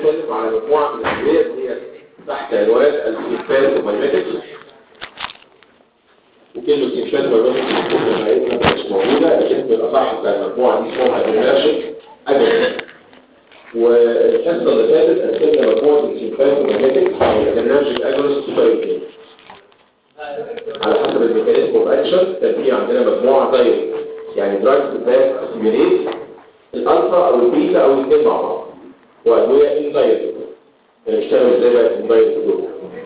نتكلم على مجموعة من الأدوية اللي هي تحت عنوان السيمباثومايماتكس وكلمة سيمباثومايماتكس بتاعتنا مش موجودة لكن بالأصح بتاع المجموعة دي اسمها ادرينرجيك أجل والحصة اللي فاتت قسمنا مجموعة السيمباثومايماتكس أو الادرينرجيك أجل ستيرويدين على حسب الميكانيزم اوف اكشن كان في عندنا مجموعة دايركت يعني دراجز ذات ستيميليت الالفا او البيتا او الاثنين مع بعض وادويه اندايركت بيشتغلوا ازاي بقى الاندايركت دول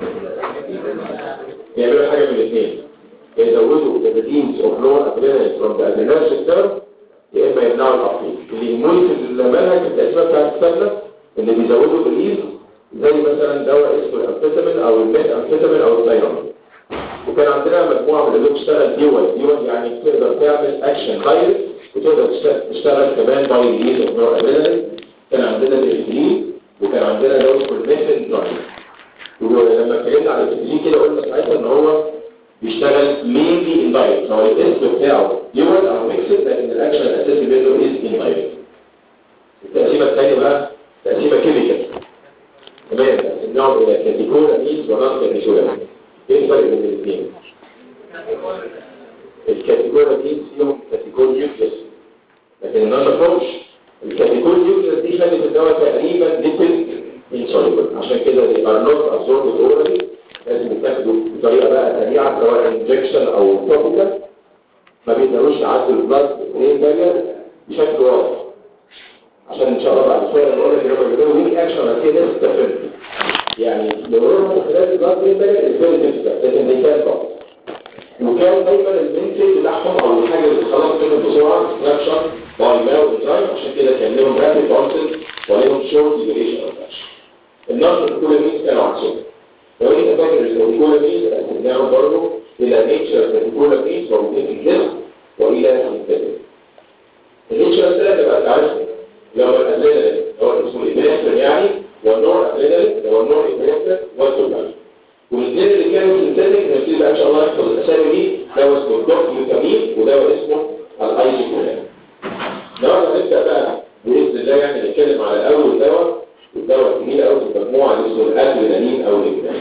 بيعملوا حاجه من الاثنين يزودوا the disease of lower adrenaline from the adrenergic nerve يا اما يمنعوا الابطيل اللي يهمني في المنهج التقسيمه بتاعت السنه اللي بيزودوا الريليز زي مثلا دواء اسمه الامفيتامين او الميت امفيتامين او الثايرون وكان عندنا مجموعه من اللي بتشتغل ديول ديول يعني تقدر تعمل اكشن دايركت وتقدر تشتغل كمان باي ريليز اوف نور ادرينالين كان عندنا الافلين وكان عندنا دواء اسمه الميثين درايف ولما اتكلمنا على الافلين كده قلنا ساعتها ان هو بيشتغل مينلي اندايركت هو الاسم بتاعه ديول او ميكسد لكن الاكشن الاساسي منه از اندايركت التقسيمه الثانيه بقى تقسيمه كيميكال تمام قسمناهم الى كاتيكولامينز ونون كاتيكولامينز ايه الفرق بين الاثنين الكاتيجوري فيهم كاتيجوري نيوكليس لكن النون ابروش الكاتيجوري نيوكليس دي خلت الدواء تقريبا ليبيد انسوليبل عشان كده دي ار نوت ابزوربد اورالي لازم يتاخدوا بطريقه بقى سريعه سواء انجكشن او توبيكال ما بيقدروش يعدوا البلاد برين بارير بشكل واضح عشان ان شاء الله بعد شويه نقول ان هم بيعملوا ويك اكشن على كده ناس يعني مرورهم خلال البلاد برين بارير ازاي تفكر لكن دي كان ضغط وكان دايما المنتج بتاعهم او الحاجه اللي خلاص منهم بسرعه اكستراكشن باي ماو انزايم عشان كده كان لهم رابيد اونست وليهم شورت ديوريشن اوف اكشن النص الكولامينز كانوا عكسهم لو انت فاكر الكولامينز قسمناهم برضه الى نيتشر الكولامينز موجودين في الجسم والى سينثيتيك النيتشر الثلاثه بقى تعرفهم اللي هو الادرينالين هو اسمه الادرينالين يعني والنور ادرينالين اللي هو النور ادرينالين والدوبامين والاثنين اللي كانوا سنتيتك هنبتدي بقى ان شاء الله نحفظ الاسامي دي دواء اسمه الدوكيوتامين ودواء اسمه الايزوكولام النهارده هنبدا بقى باذن الله يعني نتكلم على اول دواء الدواء الكبير قوي في المجموعه اللي اسمه الادرينالين او الادرينالين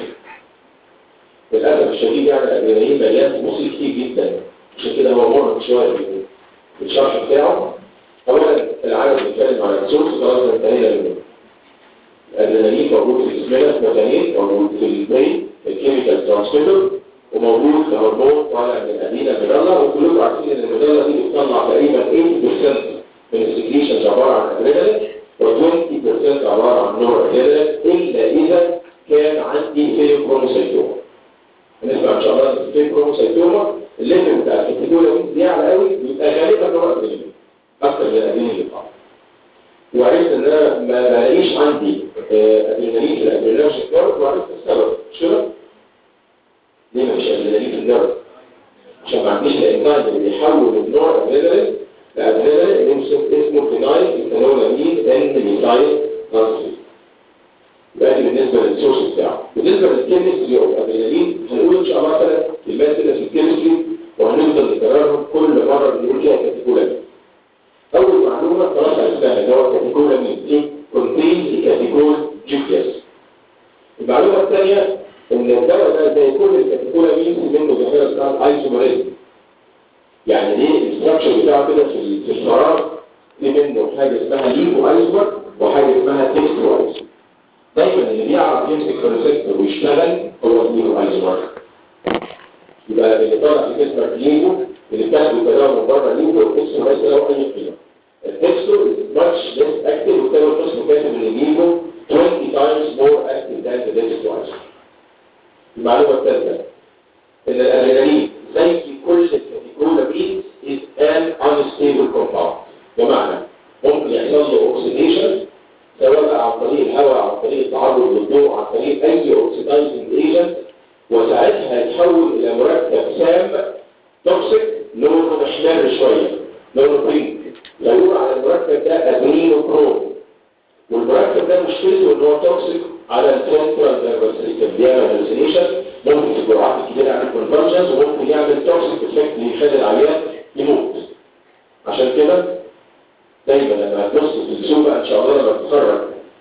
للاسف الشديد يعني الادرينالين مليان تفاصيل كتير جدا عشان كده هو مرهق شويه في الشرح بتاعه اولا العدد بيتكلم على السورس خلاص انتهينا منه الادرينالين موجود في جسمنا في مكانين موجود في البرين الكيميكال ترانسميتر وموجود كهرمون طالع من الادينا المدلة وكلكم عارفين ان المدلة دي بتطلع تقريبا 80% من السكريشنز عبارة عن ادرينالين و20% عبارة عن نور ادرينالين الا اذا كان عندي فيلم كروموسيتوما هنسمع ان شاء الله ان الفيلم كروموسيتوما الليفل بتاع الكتيكولا دي يعلى قوي يبقى غالبا نور ادرينالين اكتر من الادرينالين اللي طالع وعرفت ان انا ما بلاقيش عندي ادرينالين في الادرينالجيك نيرف وعرفت السبب شو ليه مفيش ادرينالين في النيرف عشان ما عنديش الانزيم اللي بيحول النور ادرينالين لادرينالين اسمه فينايل ايثانولامين ان ميثايل ترانسفير يبقى دي بالنسبه للسورس بتاعه بالنسبه للكيمستري اوف ادرينالين هنقول ان شاء الله ثلاث كلمات كده في الكيمستري وهنفضل نكررهم كل مره بنقول فيها كاتيجوري أول معلومة خلاص عرفتها اللي هو كاتيجوري مين إيه؟ كونتين كاتيجوري جيكياس المعلومة الثانية إن الدواء ده زي كل الكاتيجوري مين منه ظاهرة اسمها الايزومريزم يعني ليه الاستراكشر بتاعه كده في في الفراغ في منه حاجة اسمها ليفو ايزومر وحاجة اسمها تيستو ايزومر دايما اللي بيعرف يمسك في الريسبتور ويشتغل هو الليفو ايزومر يبقى اللي طالع في جسمك ليفو اللي بتاخده كلام من بره ليفو اسمه ليس له اي قيمه التكستور is much less active وكانوا القسم كاتب ان ليفو 20 times more active than the dextroids المعلومه الثالثه ان الادرينالين زي كل الكاتيكولامين is an unstable compound بمعنى ممكن يحصل له اوكسيديشن سواء عن طريق الهواء عن طريق التعرض للضوء عن طريق اي اوكسيدايزنج ايجنت وساعتها يتحول الى مركب سام توكسيك لونه محمر شويه لونه بينك يقول على المركب ده ادرينو كروم والمركب ده مشكلته ان هو توكسيك على السنترال نيرفس سيستم بيعمل هلوسينيشن ممكن في الجرعات الكبيره يعمل كونفرجنس وممكن يعمل توكسيك افكت اللي يخلي العيان يموت عشان كده دايما لما هتبص في السوق ان شاء الله لما تتخرج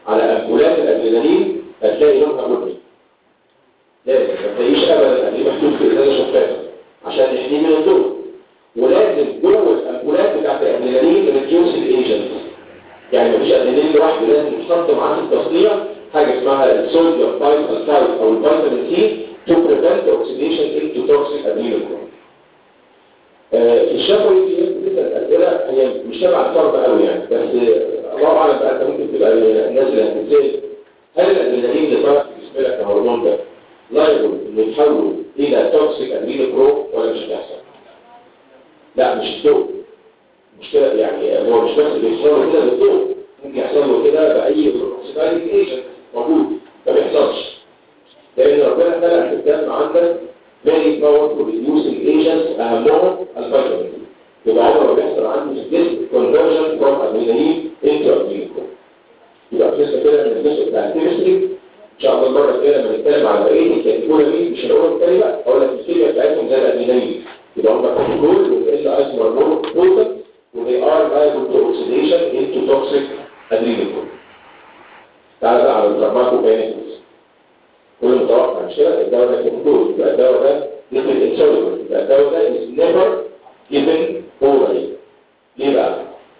على امبولات الادرينالين هتلاقي لونها بني لازم ما تلاقيش ابدا ادرينالين محطوط في ازازه شفافه عشان يحميه من الضوء ولازم جوه الامبولات بتاعت الادرينالين ريديوسنج ايجنت يعني مفيش ادرينالين لوحده لازم يتحط معاه في التصنيع حاجه اسمها الصوديوم بايسلفايد او الفيتامين سي to prevent oxidation into toxic adrenal في الشفوي في ناس بتسال اسئله هي مش تبع الفرد قوي يعني بس الله اعلم بقى انت ممكن تبقى الناس اللي هتتسال هل الادرينالين اللي طالع في جسمك كهرمون ده لايبل انه يتحول الى توكسيك ادرينال برو ولا مش هتحصل؟ لا مش الضوء مشكله يعني هو مش بس بيحصل له كده بالضوء ممكن يحصل له كده باي اوكسيدايزنج ايجنت موجود ما بيحصلش لان ربنا خلق في الدم عندك very powerful reducing agents اهمهم الفيتامين يبقى عمره ما بيحصل عندي في الجسم conversion from adrenaline into adrenaline يبقى قصه كده من الجزء بتاع الكيمستري ان شاء الله المره الجايه لما نتكلم على بقيه الكاتيجوري مش هنقول تاني بقى اقول لك الكيمياء بتاعتهم زي الادرينالين يبقى هم كنترول وال ايزومر بروتين و they are liable to oxidation into toxic adrenaline تعالى بقى على الفارماكوكاينيتكس كل متوقع مش كده الدواء ده كنترول يبقى الدواء ده ليكويد انسوليبل يبقى الدواء ده is never given orally ليه بقى؟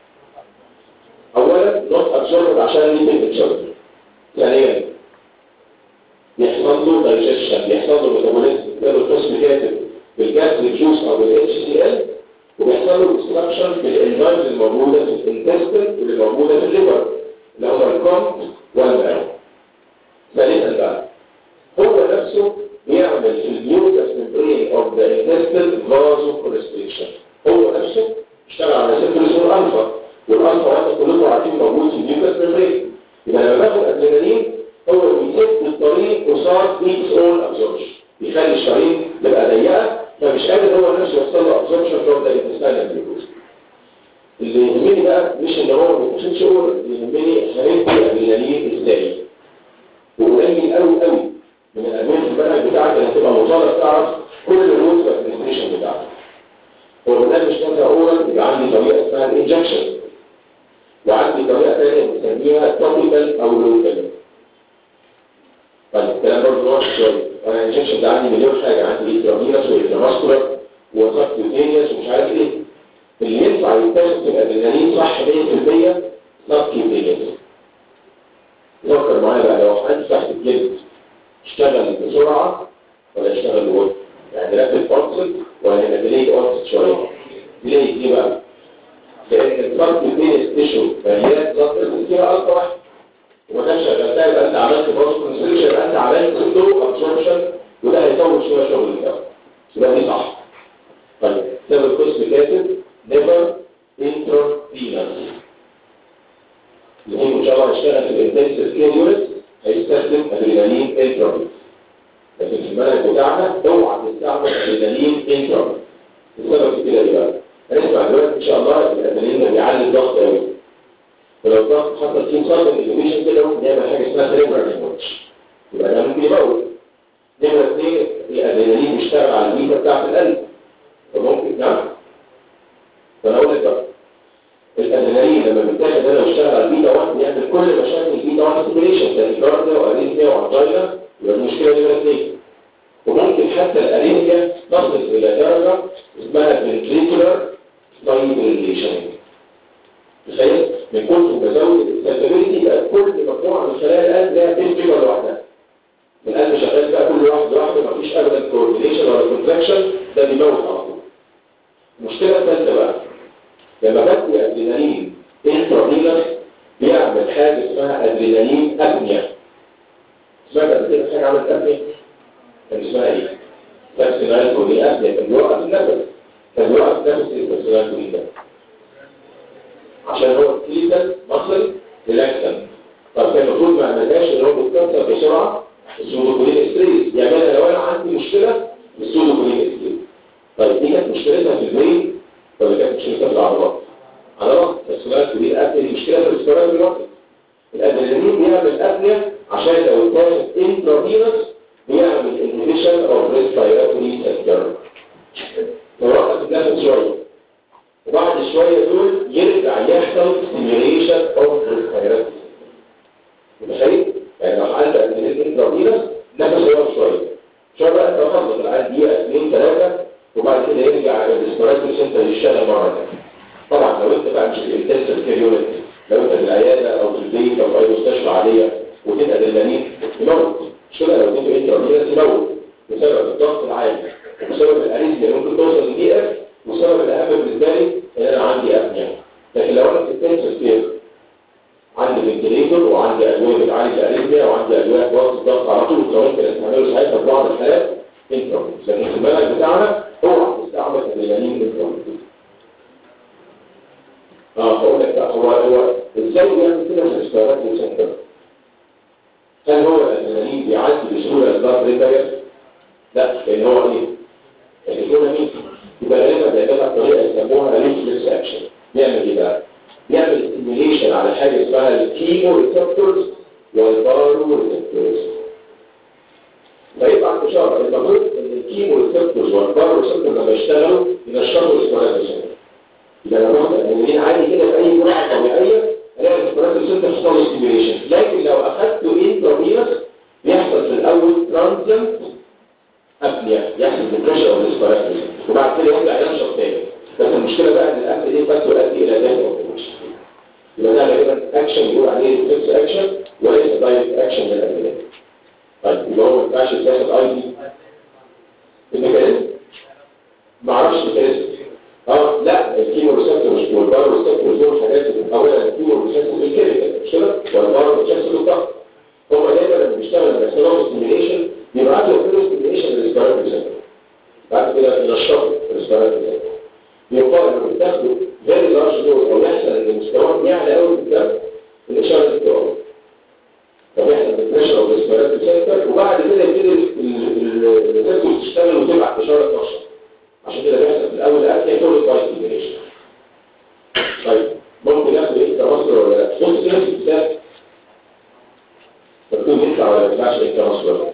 اولا not absorbed عشان ليكويد انسوليبل ثانيا يحصل له digestion يحصل له ميتابوليزم ده القسم كاتب بالجاستريك جوس او بالاتش سي ال وبيحصل له ديستراكشن بالانزيمز الموجوده في الانتستين واللي موجوده في الليفر اللي هم الكومت والمعده ثالثا بقى هو نفسه بيعمل في الميوكس ممبرين اوف ذا انتستين فازو كونستريكشن هو نفسه اشتغل على ريسبتور اسمه الالفا والالفا وانت كلكم عارفين موجود في الميوكس ممبرين يبقى لما باخد ادرينالين هو بيسد الطريق قصاد its own absorption بيخلي الشرايين تبقى ضيقه فمش قادر هو نفسه يوصل له absorption from the intestinal glucose اللي يهمني بقى مش ان هو ما بيكونش شغل اللي يهمني هيدي ادرينالين ازاي وقليل قوي قوي من الادويه في البلد بتاعك اللي هتبقى مطالب تعرف كل الروت والادمنستريشن بتاعتك هو ده مش نافع اورال يبقى عندي طريقه اسمها الانجكشن وعندي طريقه ثانيه بنسميها توبيكال او لوكال طيب الكلام برضه واضح شويه انا الانجكشن ده عندي مليون حاجه عندي انترافينوس وانتراماسكولار وسبكيوتينيوس ومش عارف ايه اللي ينفع يتاخد في الادرينالين صح 100% سبكيوتينيوس فكر معايا بقى لو حد تحت الجلد اشتغل بسرعة ولا اشتغل بوقت يعني رابط فانكشن ولا هنا ديلي اونست شوية ديلي دي بقى لان الفرق بين التيشو مليان ضغط الكتيرة أكتر واحد وما كانش شغلتها يبقى انت عملت فاست كونستريكشن يبقى انت عملت سلو ابسوربشن وده هيطول شوية شغل الجو يبقى دي صح طيب سبب القسم كاتب نيفر انترفينس يقول ان شاء الله هيشتغل في الانتنسيف كير يونت هيستخدم ادرينالين انترافيس لكن في المنهج بتاعنا اوعى تستعمل ادرينالين انترافيس السبب في كده ايه بقى؟ هنسمع دلوقتي ان شاء الله الادرينالين بيعلي الضغط قوي ولو الضغط حصل فيه صدمه انيبيشن كده ممكن يعمل حاجه اسمها سيريبرال هيموريدج يبقى ده ممكن يموت نمرة اثنين الادرينالين بيشتغل على البيتا بتاعت القلب فممكن نعم فانا اقول لك بقى الادرينالين لما بيتاخد هنا ويشتغل على البيتا 1 بيعمل كل مشاكل البيتا 1 ستيميليشن زي الكارديا واريثميا وانجينا يبقى المشكله دي اثنين وممكن حتى الاريثميا تصل الى درجه اسمها فنتريكولار فايبريليشن تخيل من كتر مزود الاستابيليتي يبقى كل مجموعه من خلايا القلب لها فيزيكال لوحدها القلب شغال بقى كل واحد لوحده مفيش ابدا كوردينيشن ولا كونتراكشن ده بيموت على طول المشكله الثالثه بقى لما بدي ادرينالين انترافينوس بيعمل حاجه اسمها ادرينالين ابنيا سمعت قبل كده حاجه عملت ابنيا كان اسمها ايه؟ ساكسينال كولي ابنيا كان بيوقف النفس كان بيوقف النفس الساكسينال كولي ده عشان هو الكليتال مصل ريلاكسن طب كان المفروض ما عملهاش ان هو بيتكسر بسرعه السودوكولين ستريس يعملها لو انا عندي مشكله بالسودوكولين ستريس طيب دي كانت مشكلتها في البرين ولا كانت مشكلتها في العضلات عضلات السودوكولين دي الابنيا مشكله في السودوكولين الوقت الادرينالين بيعمل ابنيا عشان لو اتاخد انترافينوس بيعمل انهبيشن اوف ريسبيراتوري سنتر ووقف النفس شويه وبعد شويه دول يرجع يحصل ستيميوليشن اوف ريسبيراتوري السنتر يشتغل مره ثانيه طبعا لو انت بقى مش الانتنسيف كير يونت لو انت في العياده او في البيت او في اي مستشفى عاديه وتبقى دلانين يموت مش كده لو اديته انترا يموت بسبب الضغط العالي وبسبب الاريزميا اللي ممكن توصل لدي اف والسبب الاهم بالنسبه لي ان انا عندي ابنيا لكن لو انا في الانتنسيف كير عندي فنتليتور وعندي ادويه بتعالج الاريزميا وعندي ادويه توطي الضغط على طول لو انت استعمله ساعتها في بعض الحالات انترا لكن في المنهج بتاعنا اوعى تستعمل ادرينالين انترا اه هقول لك بقى هو هو ازاي بيعمل كده في الاستعراض السنتر هل هو الادرينالين بيعدي بسهوله البلاد ريبير لا لان هو ايه الادرينالين يبقى غالبا بيعملها بطريقه يسموها ريفلكس اكشن بيعمل ايه بقى بيعمل ستيميليشن على حاجه اسمها الكيمو ريسبتورز والبارو ريسبتورز فيبقى اشاره المفروض ان الكيمو ريسبتورز والبارو ريسبتورز لما يشتغلوا ينشطوا الاستعراض السنتر يبقى لو رحت الادرينالين عادي كده في اي جرعه طبيعيه الاقي الاستعراض السنتر حصل له ستيميليشن لكن لو اخدته انترافينوس بيحصل في الاول ترانزيانت ابنيا يحصل ديبريشن او ديسباراتيز وبعد كده يرجع ينشط تاني بس المشكله بقى ان الاكل دي قد تؤدي الى دم او يبقى ده غالبا اكشن يقول عليه ريفلكس اكشن وليس دايركت اكشن للادويه طيب يبقى هو ما ينفعش يتاخد اي دي الميكانيزم ما اعرفش الميكانيزم اه لا الكيمو ريسبتورز والبارو ريسبتورز دول حاجات اولا الكيمو ريسبتورز الكيميكال مش كده والبارو ريسبتورز الضغط هو دايما لما بيشتغل لما يحصل ستيميليشن بيبعت له كل ستيميليشن للريسبيراتوري سنتر بعد كده ينشطه الريسبيراتوري سنتر يقال لو بتاخده فيري لارج دوز او يحصل ان مستواهم يعلى قوي في الدم الاشاره دي بتقع طب يحصل ديبريشن او ريسبيراتوري سنتر وبعد كده يبتدي الريسبتورز تشتغل وتبعت اشاره نشط عشان كده بيحصل في الاول اكل كل باي ستيميليشن طيب ممكن ياخد ايه تمصر ولا لا بص كده في الكتاب مكتوب يطلع ولا ما يطلعش ايه تمصر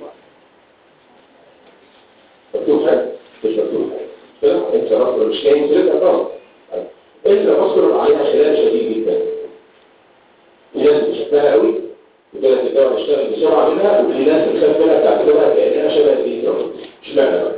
مكتوب حاجه مش مكتوب حاجه كده انت مصر مش لاقي سيرتها خالص انت مصر عليها خلاف شديد جدا في ناس بتشوفها قوي وكده تقدر تشتغل بسرعه منها وفي ناس بتخاف منها تعتبرها كانها شبه الفيترا اشمعنى بقى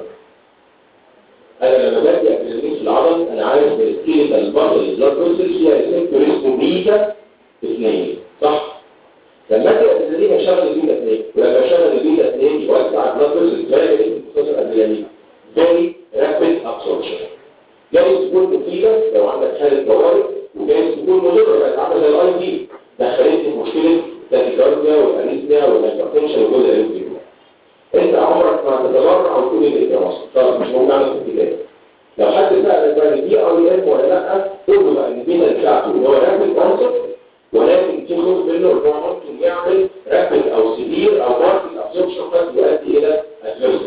انا لما بدي ادرينالين في العضل انا عارف ان السكيلتال البطل البلاد فيسلز فيها ريسبتور اسمه بيتا 2 صح لما ادي ادرينالين هشغل البيتا 2 ولما اشغل البيتا 2 يوسع البلاد فيسلز فيها مختصر ادرينالين فيري رابيد ابسوربشن جايز تكون مفيده لو عندك حاله طوارئ وجايز تكون مضره بقت عامله زي الاي دي دخلتني في مشكله التاكيكارديا والاريثميا والهايبرتنشن والجزء اللي فيه انت عمرك ما تتبرع وتقول ان انت مصر طب مش موجود عندك في الكتاب لو حد سألك بقى دي ار ام ولا لا قول له بقى ان البيتا بتاعته هو رابد كونسبت ولكن في خوف منه ان هو ممكن يعمل رابد او سيفير او ماركت ابسوربشن قد يؤدي الى ادفيرس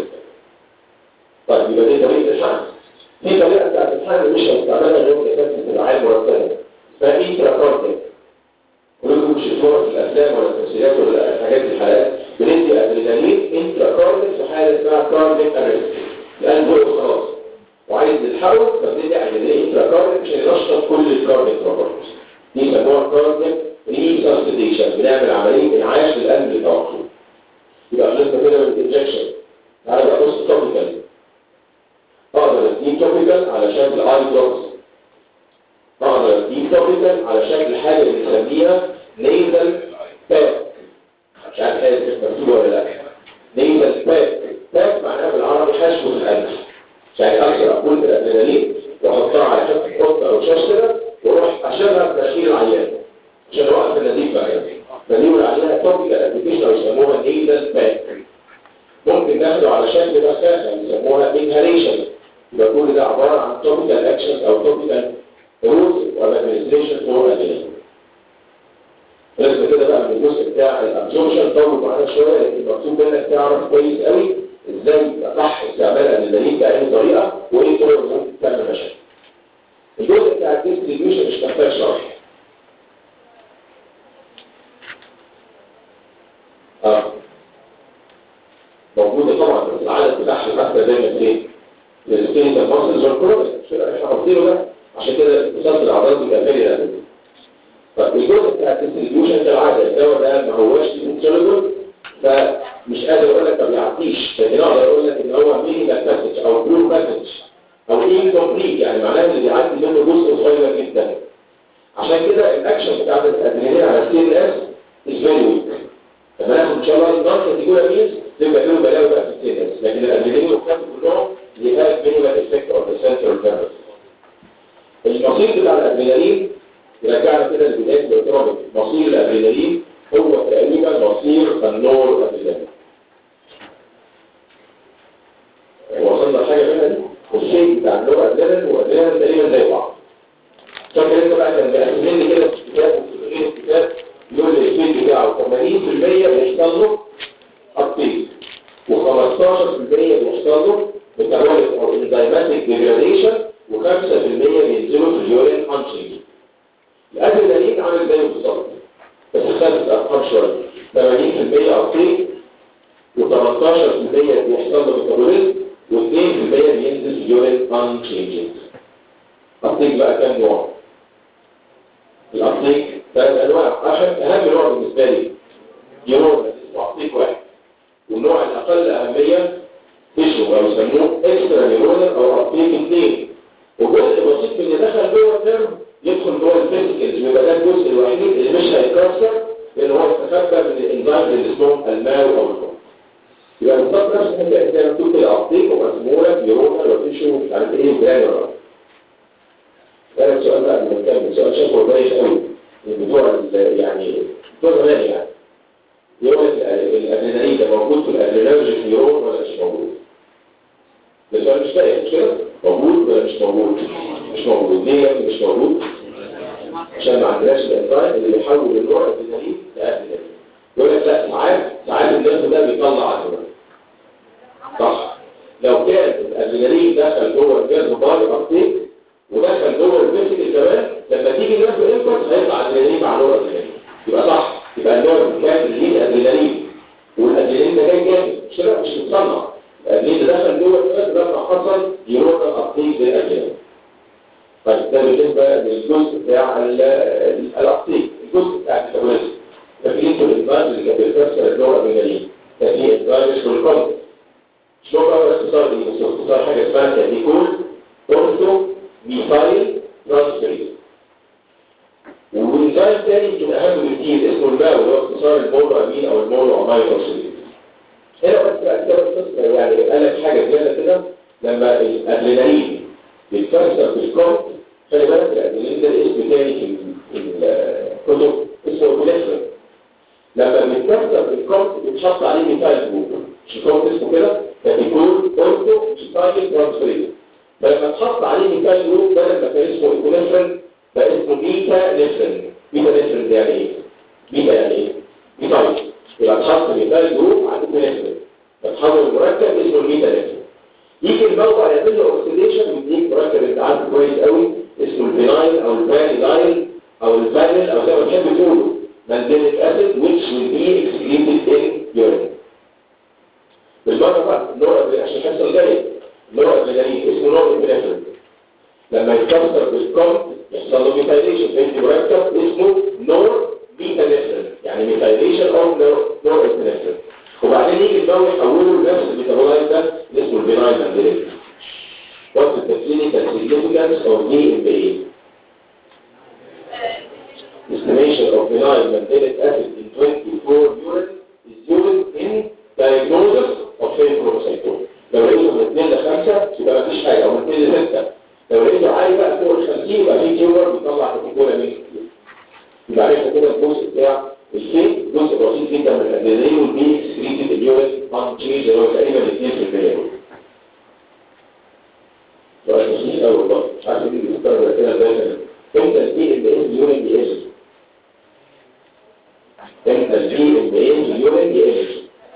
طيب يبقى دي طريقه شخص في طريقه بتاعت الحل مش هنستعملها غير في اساس الرعايه المرتبه اسمها انترا كلكم مش شفتوها في الافلام ولا التمثيلات ولا الحاجات دي الحالات بندي ادرينالين انترا كارديك في حاله اسمها كارديك اريست الان هو خلاص وعايز نلحقه فبندي ادرينالين انترا كارديك عشان ينشط كل الكارديك بروبرتيز دي يسموها كارديك ريسبستيشن بنعمل عمليه انعاش للقلب بتاعته يبقى خلصنا كده من الانجكشن تعالى بقى بص توبيكال اقدر اديه توبيكال على شكل اي دروبس اقدر اديه توبيكال على شكل حاجه بنسميها نيزل باك مش عارف هي مكتوبه ولا لا نيزل باك باك معناها بالعربي حشو في القلب يعني اكثر اقول بالادرينالين واحطها على شكل قطه او شاش كده واروح اشيلها في تشكيل العيان عشان اوقف النزيف بقى فنقول عليها توبيكال ابلكيشن او يسموها نيزل باك ممكن ناخده على شكل مسافه يسموها انهاليشن يبقى كل ده عباره عن توبيكال اكشنز او توبيكال روز ولا ادمنستريشن فور ادرينالين لازم كده بقى من الجزء بتاع الابزوربشن طول معانا شويه لكن مطلوب منك تعرف كويس قوي ازاي صح استعمال الادرينالين باي طريقه وايه الطرق اللي ممكن تعمل مشاكل الجزء بتاع الديستريبيوشن مش محتاج شرح اه موجوده طبعا بس العدد بتاعها مثلا دايما فين السكيلتال ماسلز والكرومس احنا حاطينه ده عشان كده اتصال العضلات بيبقى فيري رابيد طب الجزء بتاع الديستريبيوشن كالعاده الدواء ده ما هوش انسوليبل فمش قادر اقول لك ما بيعطيش لكن اقدر اقول لك ان هو مينيمال باسج او بلو باسج او incomplete يعني معناها ان بيعدي منه جزء صغير جدا عشان كده الاكشن بتاع الادرينالين على السي ان اس از فيري ويك لما ناخد ان شاء الله النار كاتيجوري نبقى له بلاوي بقى في السي ان اس لكن الادرينالين والكلام كلهم ليها مينيمال افكت اوف ذا سنترال نيرفس المصير بتاع الادرينالين يرجعنا كده لبدايه الاضطراب مصير الادرينالين هو تقريبا مصير النور ادرينالين وصلنا لحاجه منها دي الشيء بتاع النور ادرينالين وادرينالين تقريبا زي بعض فاكر انت بقى كان بيقسم لي كده في الكتاب وفي غير الكتاب يقول لي الفيل بتاعه 80% بيحصل له ابتيك و15% بيحصل له ميتابوليك او انزيماتيك ديجراديشن و5% بينزلوا في اليورين انشينج الادرينالين عامل زيه بالظبط بس خمس ارقام شويه 80% ابتيك و13% بيحصل له ميتابوليك و2% بينزل في اليورين انشينج ابتيك بقى كام نوع الابتيك ثلاث انواع عشان اهم نوع بالنسبه لي يورون اسمه ابتيك واحد والنوع الاقل اهميه تشو او يسموه اكسترا نيورونال او ابتيك اثنين وجزء بسيط من اللي دخل جوه النيرف يدخل جوه الفيزيكالز ويبقى ده الجزء الوحيد اللي مش هيتكسر لان هو استخبى من الانزيم اللي اسمهم الماو او الكون يبقى بالظبط نفس الحكايه زي ما بتقول كده ابتيك ومسموله نيورونال وتشو مش عارف ايه وجرانولار ده السؤال بقى قبل ما نكمل سؤال شكله بايخ قوي من بتوع يعني بتوع زمان يعني يقول الادرينالين ده موجود في الادرينالجيك نيورون ولا مش موجود؟ ده سؤال مش بايخ مش كده؟ موجود ولا مش موجود؟ مش موجود ليه يعني مش موجود؟ عشان ما عندناش الانزيم اللي بيحول النوع الادرينالين لادرينالين يقول لك لا ساعات ساعات الناس ده بيطلع ادرينالين صح لو كان الادرينالين دخل جوه الجهاز باي ابتيك ودخل جوه الفيزيكال كمان لما تيجي الناس بالانفرت هيطلع ادرينالين مع نور ادرينالين يبقى صح يبقى النور كان ليه ادرينالين والادرينالين ده جاي جامد مش كده مش متصنع الادرينالين ده دخل جوه الجهاز لما حصل يروح الابتيك للادرينالين طيب ده بالنسبه للجزء بتاع الابتيك الجزء بتاع الكابوليزم ففي انتوا الانفاز اللي كان بيكسر النور ادرينالين كان في انفاز اسمه الكونت شو بقى الاختصار دي اختصار حاجه اسمها كاتيكول اورثو ميثايل ترانسفيريز وانزيم تاني يمكن اهم بكتير اسمه الماو اللي هو اختصار المونو امين او المونو امين اوكسيديز هنا بس بقى كده القصه يعني قال لك حاجه زياده كده لما الادرينالين بيتكسر بالكونت خلي بالك الادرينالين ده اسم تاني في الكتب اسمه ابنفرين لما بيتكسر بالكونت بيتحط عليه ميثايل جروب مش الكونت اسمه كده فبيكون اورثو ميثايل ترانسفيريز فلما تحط عليه ميثايل جروب بدل ما كان اسمه ايكونفرين بقى اسمه بيتا نفرين بيتا نفرين يعني ايه؟ بيتا يعني ايه؟ ميثايل يبقى تحط ميثايل جروب على ايكونفرين فتحول المركب اسمه البيتا نفرين يجي الموضع يعمل له اوكسيديشن ويديك مركب انت عارفه كويس قوي اسمه الفينايل او الفانيلايل او الفانيل او زي ما تحب تقوله مالدينيك اسيد which will be excreted in urine بالمره بقى النوع عشان يحصل جاي نوع ادرينالين اسمه نوع ابنفرين لما يتكسر بالكم يحصل له ميثايليشن فانت مركب اسمه نور ميثانفرين يعني ميثايليشن او نور ابنفرين وبعدين يجي الدواء يحوله لنفس الميتابولايت ده اللي اسمه الفينايل ماندرين What's the clinical significance of DMPA? Estimation of vinyl mandelic acid in 24 urine is used in diagnosis of phagocytoma. لو لقيته من 2 ل 5 يبقى مفيش حاجه او من 2 ل 6 لو لقيته عالي بقى فوق ال 50 يبقى في تيومر بيطلع كاتيجوري من كتير يبقى عرفنا كده الجزء بتاع الشيء جزء بسيط جدا من الادرينالين والبي اكسكريتد اليورين ان تشينج اللي هو تقريبا 2% سؤال بسيط قوي والله مش عارف دي بتتكرر كده ازاي امتى البي ام اس اليورين بيقل امتى البي ام اس اليورين بيقل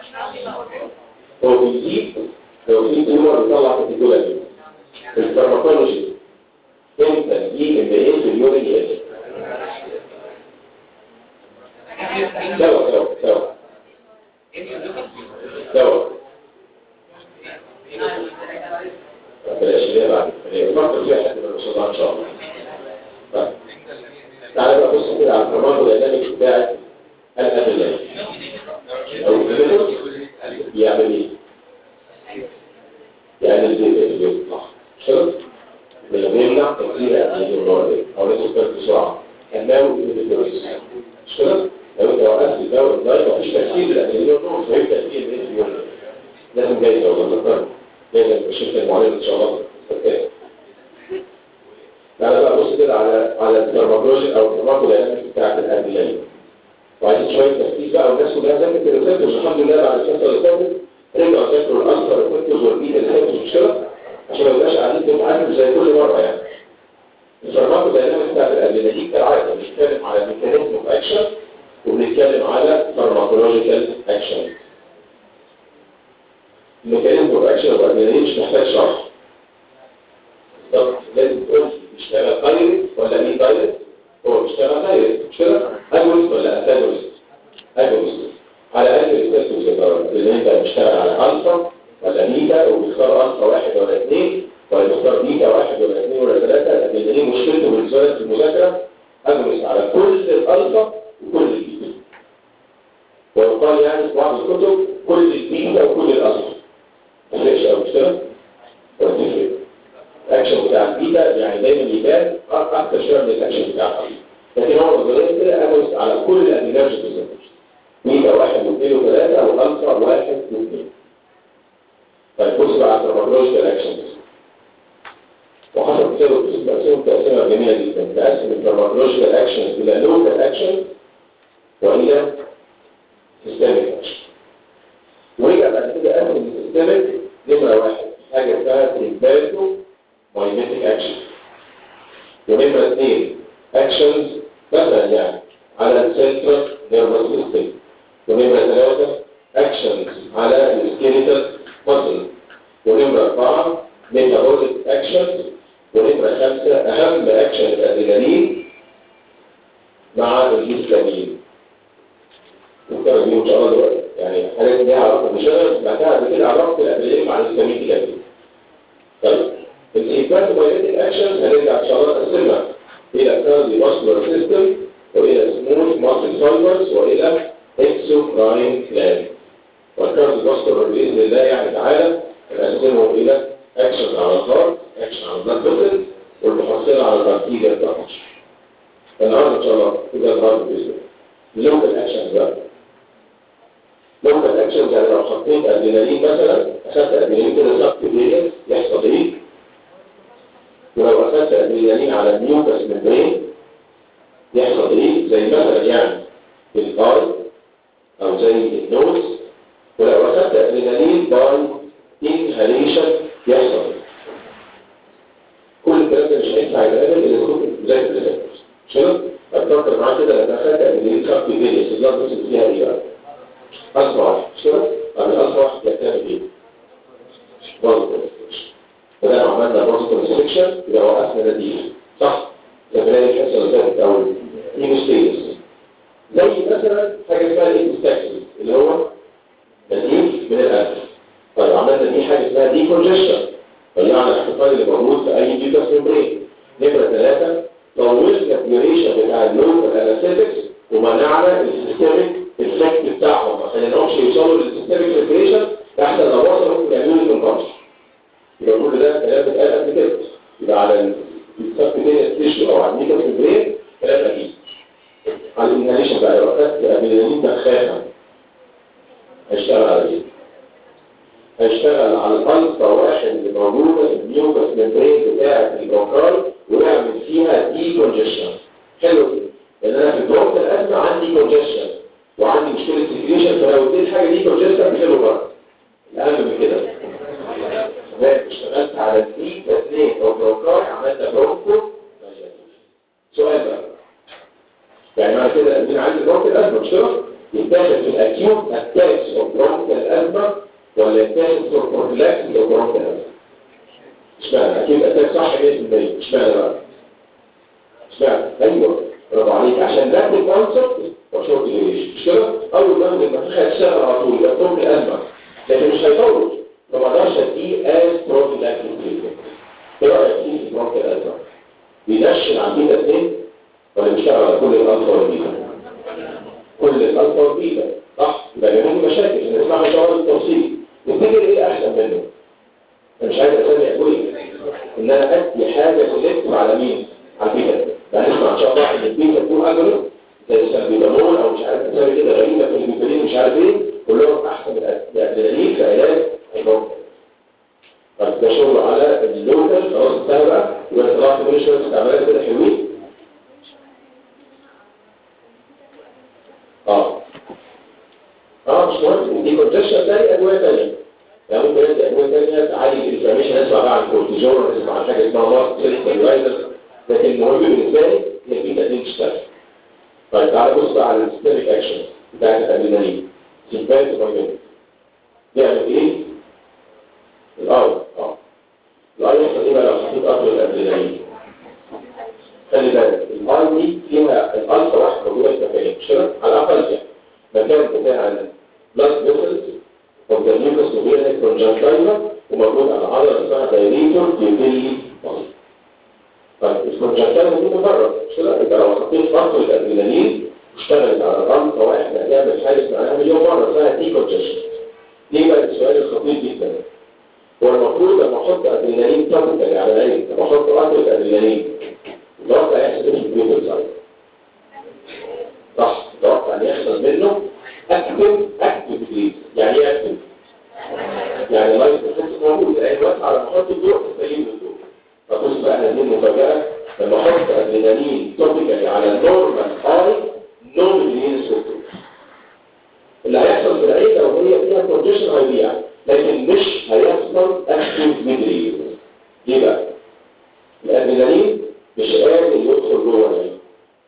هو بيزيد لو في تيومر بيطلع كاتيجوري الفارماكولوجي امتى البي ام اس اليورين يقل سوا سوا سوا سوا بلاش ليه بعد فكر فيها حتى من الصداع ان شاء الله طيب تعالى بقى بص كده على الفارماكوديناميك بتاعت الادويه او الفيروس بيعمل ايه؟ يعني الزيت اللي بيطلع شرط سريع يعني او لازم تفكر بسرعه الناوي الانهبيتورز مش كده؟ لو انت وقفت الدواء الدايت مفيش تاثير للانهبيتور فهي تاثير الانهبيتور لازم جايزه والله فكر لازم الشركه المعلنه ان شاء الله تستفاد تعالى بقى بص كده على على الدرماتولوجي او الدرماتولوجي بتاعت الادويه وعايزين شويه تركيز بقى والناس كلها ذاكرت الريسبتورز الحمد لله بعد الفتره اللي فاتت رجعوا ذاكروا الالفا ريسبتورز والبيتا ريسبتورز مش كده؟ عشان ما يبقاش قاعدين بنتعلم زي كل مره يعني الفارماكوداينامكس بتاعت الادويه كالعاده بنتكلم على ميكانيزم اوف اكشن وبنتكلم على فارماكولوجيكال اكشن الميكانيزم اوف اكشن والادويه مش محتاج شرح طب لازم تقول بيشتغل دايركت ولا مين دايركت هو بيشتغل دايركت مش كده اجونست ولا انتاجونست اجونست على اي ريسبتورز يا ترى اللي انت بتشتغل على الفا ولا بيتا وبيختار الفا واحد ولا اثنين ولا بيختار بيتا واحد ولا اثنين ولا ثلاثه لان دي مشكلته بالنسبه لك في المذاكره اجونست على كل الالفا وكل البيتا ويقال يعني في بعض الكتب كل البيتا وكل الالفا ما تفرقش قوي مش كده؟ ولا تفرق الاكشن بتاع البيتا يعني دايما يبان اكتر شويه من الاكشن بتاع الالفا لكن هو نظريا كده اجونست على كل الانرجي بالظبط بيتا واحد واثنين وثلاثه والالفا واحد واثنين طيب بص بقى على الفارماكولوجيكال اكشنز وحسب كده تقسيم تقسيمه جميله جدا تقسم الفارماكولوجيكال اكشنز الى لوكال اكشن والى سيستميك اكشن ورجع بعد كده قسم السيستميك نمره واحد حاجه اسمها تريباتو مايميتيك اكشن ونمره اثنين اكشنز مثلا يعني على السنترال نيرفس سيستم ونمره ثلاثه اكشنز على السكيليتال مصل ونمرة أربعة ميتابوليك أكشنز ونمرة خمسة أهم أكشن الأدرينالين مع الهيستامين نذكر بيهم إن شاء الله دلوقتي يعني حاجات ليها علاقة مش أنا سمعتها قبل كده علاقة الأدرينالين مع الهيستامين كده طيب الهيباتومايليتيك أكشنز هنرجع إن شاء الله نقسمها إلى كاردي ماسكولار سيستم وإلى سموث ماسل فايبرز وإلى اكسوكراين جلاند والكارد الباسكولار باذن الله يعني تعالى نقسمهم الى اكشن على الهارت اكشن على البلاد فيسل والمحصله على البكتيريا بتاعتش النهارده ان شاء الله كده النهارده باذن الله لوكال اكشن بقى لوكال اكشن يعني لو حطيت ادرينالين مثلا اخدت ادرينالين كده سبت فيرينس يحصل ايه؟ ولو اخدت ادرينالين على الميوكس ممبرين يحصل ايه؟ زي مثلا يعني الاي او زي النوز ولو أخذت أدرينالين باي إنهاليشن يحصل كل الكلام ده مش هينفع يتعمل إلا تكون زي الريسبتورز مش كده؟ أتفكر معاك كده لما أخذت أدرينالين سب فيريس البلاد بس فيها إيه بقى؟ أصبح مش كده؟ طب الأصبح يعتمد إيه؟ برضه فده لو عملنا برضه كونستريكشن يبقى وقفنا نتيجة صح؟ زي ما نلاقي الحصة اللي فاتت أو الإيموستيريس زي مثلا حاجة اسمها الإيموستاكسي اللي هو نزيف من الأكل طيب عملنا دي حاجة اسمها دي كونجشن طلعنا الاحتفال اللي موجود في أي جيوتاس ممبرين نمرة ثلاثة طولنا الديوريشن بتاع اللوكال انستيكس ومنعنا السيستميك افكت بتاعهم ما خليناهمش يوصلوا للسيستميك ريكريشن احسن لو وصلوا ممكن يعملوا لي كونكشن يبقى كل ده كلام اتقال قبل كده يبقى على السبتينيس تيشو او على الميكاس ممبرين كلام اكيد على الانهاليشن بقى لو اخدت ادرينالين دخاخه هيشتغل على ايه؟ هيشتغل على الالفا واحد اللي موجوده في الميوكس ممبرين بتاعه البروكال ويعمل فيها دي كونجشن حلو كده لان انا في البروك الازمه عندي كونجشن وعندي مشكله سكريشن فلو اديت حاجه دي كونجشن حلو بقى الاهم من كده اشتغلت على الدي اثنين او بروكال عملنا برونكو سؤال بقى يعني معنى كده ان انا عندي بروك الازمه مش كده؟ يتاخد في الاكيوت اتاكس اوف برونكال ازمه ولا يتاخد في البروفيلاكسيس اوف برونكال ازمه اشمعنى اكيد اتاك صح 100% اشمعنى بقى اشمعنى ايوه برافو عليك عشان ده الكونسبت وشورت ليش مش كده اول ما المنطقه هتشتغل على طول يبقى برونكال ازمه لكن مش هيطول فما اقدرش اديه از بروفيلاكسيس تريتمنت ايه رايك فيه في برونكال ازمه بينشن على البيتا 2 ولا بيشتغل على كل الالفا والبيتا كل الالفا والبيتا صح يبقى جميل مشاكل نسمع ان شاء الله بالتفصيل نفتكر ايه احسن منه انا مش عايز اسمي اقول ان انا ادي حاجه سيلكت سنسيتيف على مين؟ على البيتا يعني نسمع ان شاء الله ان البيتا 2 اجونست زي السلبيتامول او مش عارف اسامي كده غريبه في البيبرين مش عارف ايه كلهم احسن من الادرينالين في علاج النوم طيب ده شغل على اللوكال خلاص انتهى بقى يبقى طلعت من شويه استعمالات كده حلوين اه اه مش مهم دي كونجكشن تاني ادويه تانيه يعني ممكن ادي ادويه تانيه تعالج الانفلاميشن نسمع بقى عن الكورتيزون نسمع عن حاجه اسمها مارك سيلز لكن المهم بالنسبه لي هي في تقديم تشتغل طيب تعالى بص بقى على السيستميك اكشن بتاعت الادرينالين سيمبات ومايجن يعمل ايه؟ الاي اه الاي يحصل ايه بقى لو حطيت قطر الادرينالين خلي بالك الاي دي فيها الالفا واحد موجوده في مكانين مش كده؟ على الاقل يعني مكان بتاع البلاد فيسلز والجرنيكوس وغيرها الكونجنكتيفا وموجود على عضله اسمها دايريتور ديوبيلي طيب الكونجنكتيفا دي مجرد مش كده؟ يبقى لو حطيت قطر الادرينالين واشتغلت على الالفا واحد هتعمل حاجه اسمها مليون مره اسمها دي كونجكشن ليه بقى السؤال الخطير جدا هو المفروض لما احط ادرينالين توبيكالي على العين لما احط قطره ادرينالين اتوقع يحصل ايه في البيوتر سايد صح اتوقع ان يحصل منه اكتف اكتف بليز يعني ايه اكتف يعني لايف بروسيس موجود العين واسعه لما احط الضوء تستجيب للضوء فبص بقى هذه المفاجاه لما احط ادرينالين توبيكالي على النورمال اي نو بليز سيستم اللي هيحصل في العين لو هي فيها كونديشن هيضيع لكن مش هيحصل اكتف ميدريز ليه بقى؟ الادرينالين مش قادر يدخل جوه العين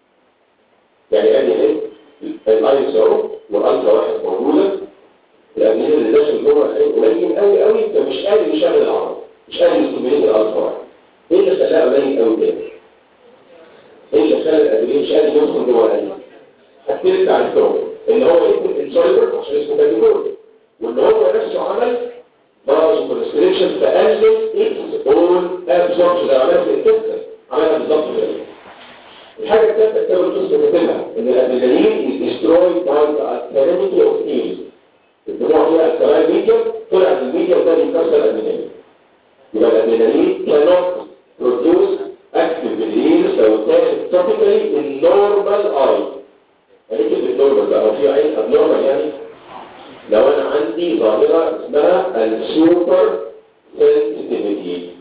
يعني ادي ايه؟ الايس اهو والالفا واحد موجوده الادرينالين اللي داخل جوه العين قليل قوي قوي فمش قادر يشغل العضله مش قادر يستميل الالفا واحد ايه اللي خلاه قليل قوي كده؟ ايه اللي خلى الادرينالين مش قادر يدخل جوه العين؟ حاجتين تعرفهم ان هو يكون انسوليبل عشان اسمه كاتيجوري وان هو نفسه عمل باز كونستريكشن فقلل اتس اون ابزوربشن زي عملها في الانتستين عملها بالظبط كده الحاجه الثالثه كتاب القصه كاتبها ان الادرينالين از ديسترويد باي ذا الكاليميتي اوف ايز الدموع فيها الكلام ميديوم طلع الميديوم ده بيكسر الادرينالين يبقى الادرينالين cannot produce active release لو اتاخد topically in normal eye يعني كلمة نورمال بقى هو في عين ابنورمال يعني لو انا عندي ظاهرة اسمها السوبر سنسيتيفيتي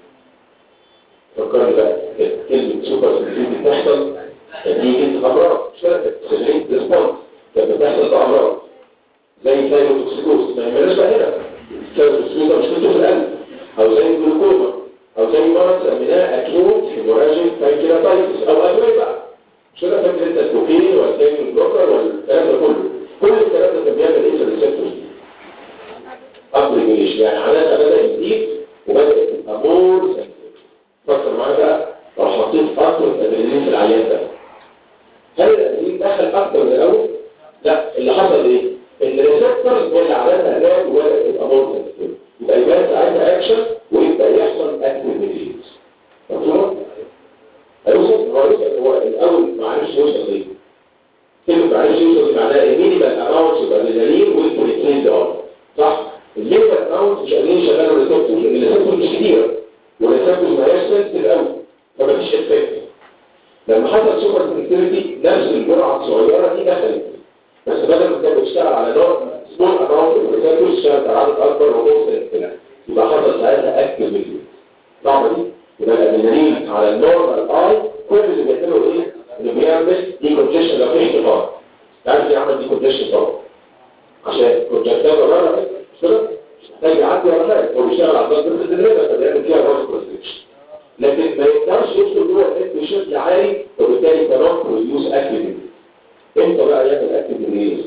فكرني بقى كلمة سوبر سنسيتيفيتي بتحصل نتيجة امراض مش كده سجلين ريسبونس كانت بتحصل بامراض زي ثايروتوكسيكوز ما يعملهاش بقى هنا الثايروتوكسيكوز ده مشكلته في القلب او زي الجلوكوما او زي مرض سميناه اكيوت هيموراجيك بانكيراتايتس او ادويه بقى مش كده فاكر انت الكوكين والكاين بلوكر والكلام ده كله كل الكلام ده كان بيعمل ايه في الريسبتورز دي ابريجيشن يعني عادة بدا يزيد وبدا تبقى مور سنسيتيف فكر معايا بقى لو حطيت اكتر ادرينالين في العيان ده هل الادرينالين دخل اكتر من الاول؟ لا اللي حصل ايه؟ ان الريسبتورز هي اللي عادتها هناك وبدات تبقى مور سنسيتيف يبقى يبان ساعتها اكشن ويبدا يحصل اكتيفيتيز مفهوم؟ هيوصل هو يوصل هو الاول ما عرفش يوصل ليه كلمه ما عرفش يوصل دي معناها المينيمال اماونتس يبقى الادرينالين والبروتين ده صح المينيمال اماونتس مش قادرين يشغلوا الريسبتور لان الريسبتور مش كتيره والريسبتور ما هياش سنسيتيف قوي فما فيش افكت لما حصل سوبر سنسيتيفيتي نفس الجرعه الصغيره دي دخلت بس بدل ما كانت بتشتغل على نوع سمول اماونت الريسبتور اشتغلت على عدد اكبر ووصلت كده يبقى حصل ساعتها اكتيفيتي صعبه دي يبقى الادرينالين على النورمال اي كل اللي بيعمله ايه؟ انه بيعمل دي كونجيشن لو في احتقان تعرف ليه عمل دي كونجيشن طبعا عشان كونجكتيفا بره مش كده؟ مش محتاج يعدي ولا حاجه هو بيشتغل على الضغط في الدماغ فبيعمل فيها فاز كونستريكشن لكن ما يقدرش يدخل جوه الانت بشكل عالي وبالتالي كمان بروديوس اكتيفيتي امتى بقى يعمل اكتيفيتي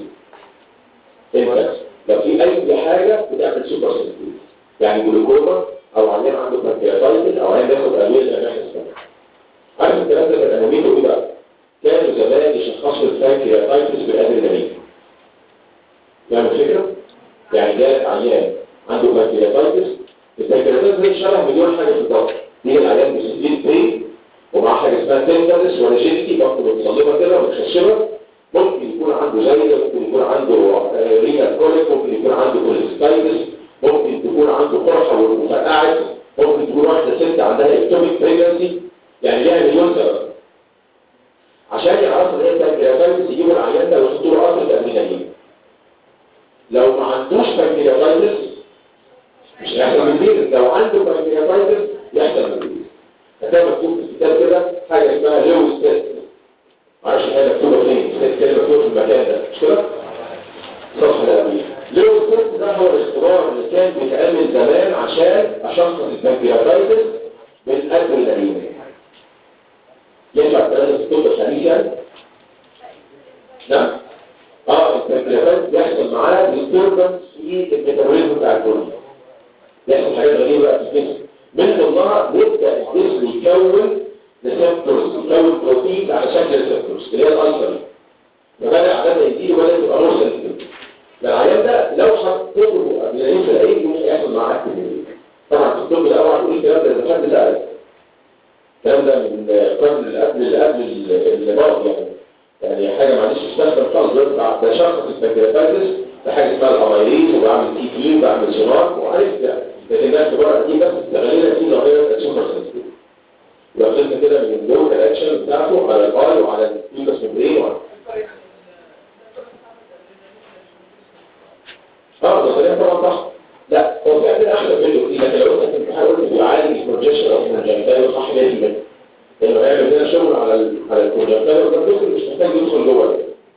امتى؟ لو في اي حاجه بتعمل سوبر سنسيتيف يعني جلوكوما او عيان عنده بانكرياتايتس او عيان بياخد ادويه زي ما احنا سمعنا عارف الكلام ده كان اهميته ايه بقى؟ كانوا زمان يشخصوا البانكرياتايتس بالادرينالين يعني فكره؟ يعني جاء عيان عنده بانكرياتايتس البانكرياتايتس دي شبه مليون حاجه في الضغط دي العيان بيستفيد بين ومع حاجه اسمها تندرس وريجيديتي برضه متصلبه كده ومتخشبه ممكن يكون عنده زايده ممكن يكون عنده رينال كوليك ممكن يكون عنده كوليستايتس ممكن تكون عنده قرحة وفرقعت ممكن تكون واحدة ست عندها اكتوميك بريجنسي يعني ليه لو ما عندوش بنكرياتايتس مش هيحصل من دي لو عنده بنكرياتايتس يحصل من دي هتلاقي مكتوب في الكتاب كده حاجه اسمها لويس تيست معرفش هي مكتوبه فين الست كده مكتوبه في المكان ده مش كده؟ صفحه الأمير لويس تيست ده هو الاختبار اللي كان بيتعمل زمان عشان اشخص البنكرياتايتس بالادرينالين ينفع الكلام في الطب الحديث يعني؟ نعم؟ اه البنكرياتايتس بيحصل معاه ديستربنس في الميتابوليزم بتاع الكل بيحصل حاجات غريبه بقى في الجسم من ضمنها بيبدا الجسم يكون ريسبتورز يكون بروتين على شكل ريسبتورز اللي هي الالسر فبدا عددها يزيد وبدا تبقى مور سنسيتيف العيان ده لو حطيته ادرينالين في العين ممكن يحصل معاه اكتيفيتي طبعا في الطب الاول هتقول الكلام ده اذا حد سالك الكلام ده من القرن اللي قبل اللي قبل اللي بعد يعني يعني حاجه معلش استخدم خالص بيطلع ده شخص البنكرياتايتس ده حاجه اسمها الاميليز وبعمل تي تي وبعمل سونار وعارف يعني لكن ده اختبار دي بس تغييرها دي لو هي سوبر سنسيتيف لو خدنا كده من اللوكال اكشن بتاعته على الاي وعلى الفيبس ممبرين وعلى اه ده صحيح طبعا صح لا هو في عندنا احسن منه كتير لكن لو انت في الامتحان قلت بيعالج البروجيكشن او الكونجنتال صح 100% لانه هيعمل لنا شغل على ال على الكونجنتال وده بيدخل مش محتاج يدخل جوه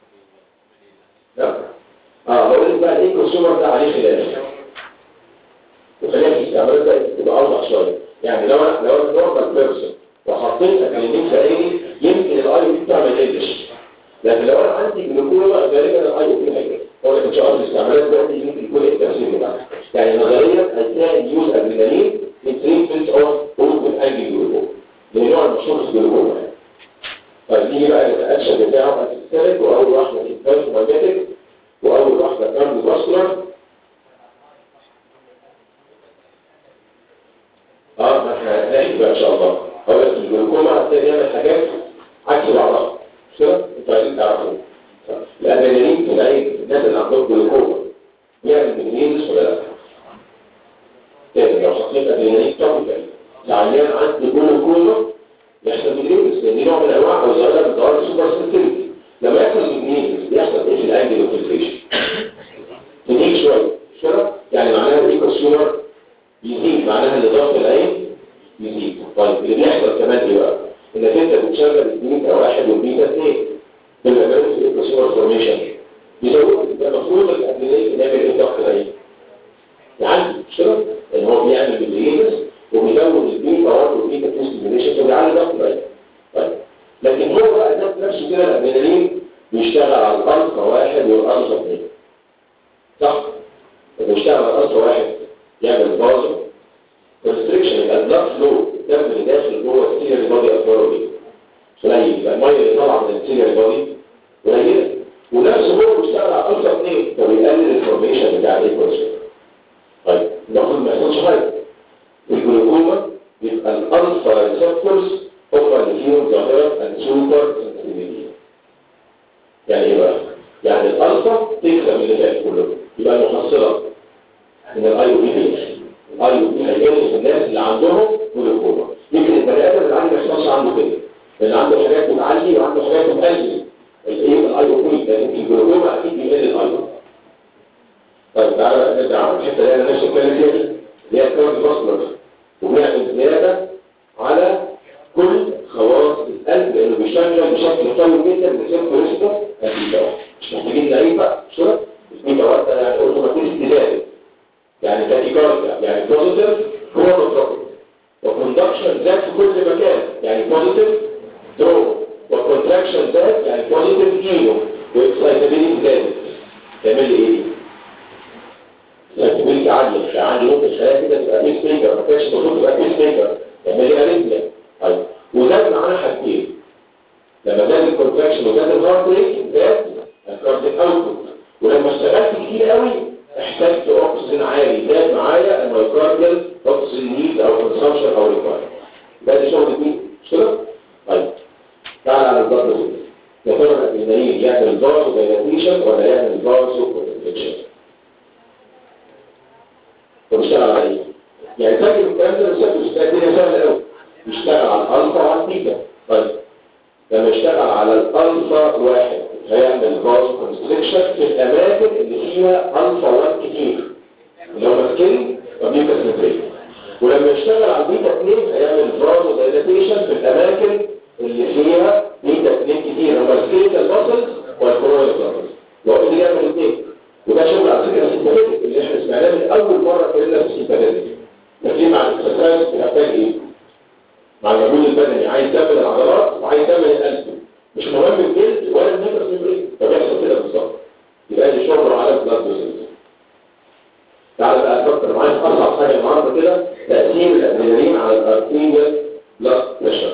لا اه بقول لك بقى ايه الكونسيومر ده عليه خلاف وخلينا في الاستعمالات ده تبقى اوضح شويه يعني لو انا لو انا نورمال بيرسون وحطيت اكلينيك في عيني يمكن الاي بي بتاعي ما يقلش لكن لو انا عندي جلوكوما غالبا الاي بي هيقل هو لك ان شاء الله الاستعمالات ده يمكن يكون التفسير بتاعها يعني نظريا هتلاقي يوز ادرينالين في تريتمنت اوف اوبن انجي جلوكوما اللي نوع المشهور في الجلوكوما يعني طيب نيجي بقى للاكشن بتاعه اسيستميك واول واحده انفاس ماجنتيك واول واحده كارديو فاسكولار اه ما احنا هنلاقي بقى ان شاء الله هو بس الجلوكوما هتلاقي بيعمل حاجات عكس بعضها مش كده؟ انتوا عايزين تعرفوا الادرينالين في العين الناس اللي عندهم جلوكوما بيعمل ميكانيزم ولا لا؟ تاني لو حطيت ادرينالين توبيكال العيان عنده جلوكوما يحصل ميكانيزم لان دي نوع من انواع او ظاهره من ظواهر السوبر سنسيتيفيتي لما يحصل ميكانيزم بيحصل ايه في الانجل اوفيلتريشن؟ تنيك شويه مش كده؟ يعني معناها الايكوسيومر يزيد معناها ان ضغط العين يزيد طيب اللي بيحصل كمان ايه بقى انك انت بتشغل البيتا واحد والبيتا اثنين بالمجال في الكونسيومر فورميشن يزود ده المفروض الادرينالين بيعمل ايه ضغط العين يعني مش كده ان هو بيعمل بالليزس وبيزود البيتا واحد والبيتا اثنين ستيميوليشن وبيعلي ضغط العين طيب لكن هو بقى ذات نفسه كده الادرينالين بيشتغل على الالفا واحد والالفا اثنين صح؟ بيشتغل على الالفا واحد يعمل بازو كونستريكشن يبقى البلاد فلو الدم اللي داخل جوه السيلري بودي اخباره ايه؟ قليل يبقى الميه اللي طالعه من السيلري بودي قليله ونفسه هو بيشتغل على الفا 2 فبيقلل الفورميشن بتاع الايكوسيستم طيب المفروض ما يحصلش حاجه الجلوكوما بيبقى الالفا ريسبتورز هم اللي فيهم ظاهره السوبر سنسيتيفيتي يعني ايه بقى؟ يعني الالفا تكسب اللي فات كله يبقى المحصله من الاي او بي الاي او بي هيقل في الناس اللي عندهم جلوكوما يمكن البني ادم اللي عنده ما يحصلش عنده كده لان عنده حاجات بتعلي وعنده حاجات بتقلل الايه الاي او بي لكن الجلوكوما اكيد بيقل الاي او طيب تعالى بقى نرجع على الحته اللي انا نفسي اتكلم فيها دي اللي هي الكارد فاسكولار وبنعمل زياده على كل خواص القلب لانه بيشغل بشكل قوي جدا بسبب ريسبتور البيتا مش محتاجين نعيد بقى مش كده؟ البيتا واحده يعني اوتوماتيك استزاده يعني تاكيكارديا يعني بوزيتيف كرونوتروبيك وكوندكشن زاد في كل مكان يعني بوزيتيف درو وكونتراكشن زاد يعني بوزيتيف ايمو واكسايتابيلتي زادت تعمل لي ايه؟ اكسايتابيلتي عاليه يعني عندي نقطه خلايا كده تبقى بيس ميكر ما كانش المفروض تبقى بيس ميكر تعمل لي اريثميا طيب وزاد معانا حاجتين لما زاد الكونتراكشن وزاد الهارت ريت زاد الكارديك اوتبوت ولما اشتغلت كتير قوي احتجت اكسجين عالي زاد معايا المايوكارديال اكسجين نيد او كونسامشن او ريكواير ده دي شغل مين مش كده طيب تعال على الضغط ده يا ترى الادرينالين يعمل فازو دايلاتيشن ولا يعمل فازو كونستريكشن وبيشتغل على ايه يعني فاكر الكلام ده بس الدنيا سهله قوي بيشتغل على الالفا وعلى البيتا طيب لما يشتغل على الالفا واحد هيعمل فاز كونستريكشن في الاماكن اللي فيها الفا 1 كتير اللي هم سكين وبيبقى سنتريك ولما يشتغل على البيتا 2 هيعمل فاز دايلاتيشن في الاماكن اللي فيها بيتا 2 كتير هم السكيتال ماسلز والكورويد ماسلز وقت اللي يعمل الاثنين وده شغل على فكره السيمباثيك اللي احنا سمعناه من اول مره اتكلمنا في السيمباثيك لكن مع الاكسرسايز بنحتاج ايه؟ مع المجهود البدني عايز تعمل العضلات وعايز تعمل القلب مش مهم الجلد ولا النفس ميمبرين فبيحصل كده بالظبط يبقى دي شغل على البلاد فيسلز تعالى بقى نفكر معايا في اصعب حاجه النهارده كده تاثير الادرينالين على الارتيريال بلاد بريشر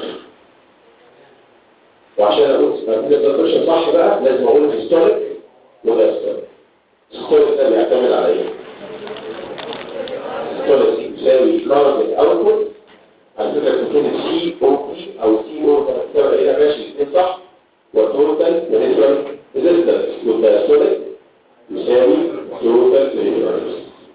وعشان اقول الارتيريال بلاد بريشر صح بقى لازم اقول هيستوريك ودايستوريك الهيستوريك ده بيعتمد على ايه؟ الهيستوريك يساوي كاربون اوتبوت على فكره تكون سي او بي او سي او تبقى هنا ماشي الاثنين صح وتوتال ونيترال ريزيستنس والدايستوليك يساوي توتال ريزيستنس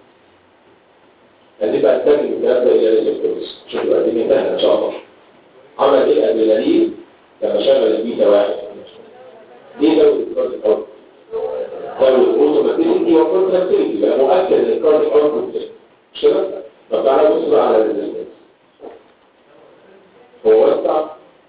هدي بقى الترجم الكلام ده الى ريسبتورز شوفوا بقى دي سهله ان شاء الله عمل ايه الادرينالين لما شغل البيتا واحد ليه زود الكارديك اوت زود اوتوماتيسيتي وكونتراكتيفيتي يبقى مؤكد ان الكارديك اوت مش كده؟ طب تعالى بص بقى على الريزيستنس هو وسع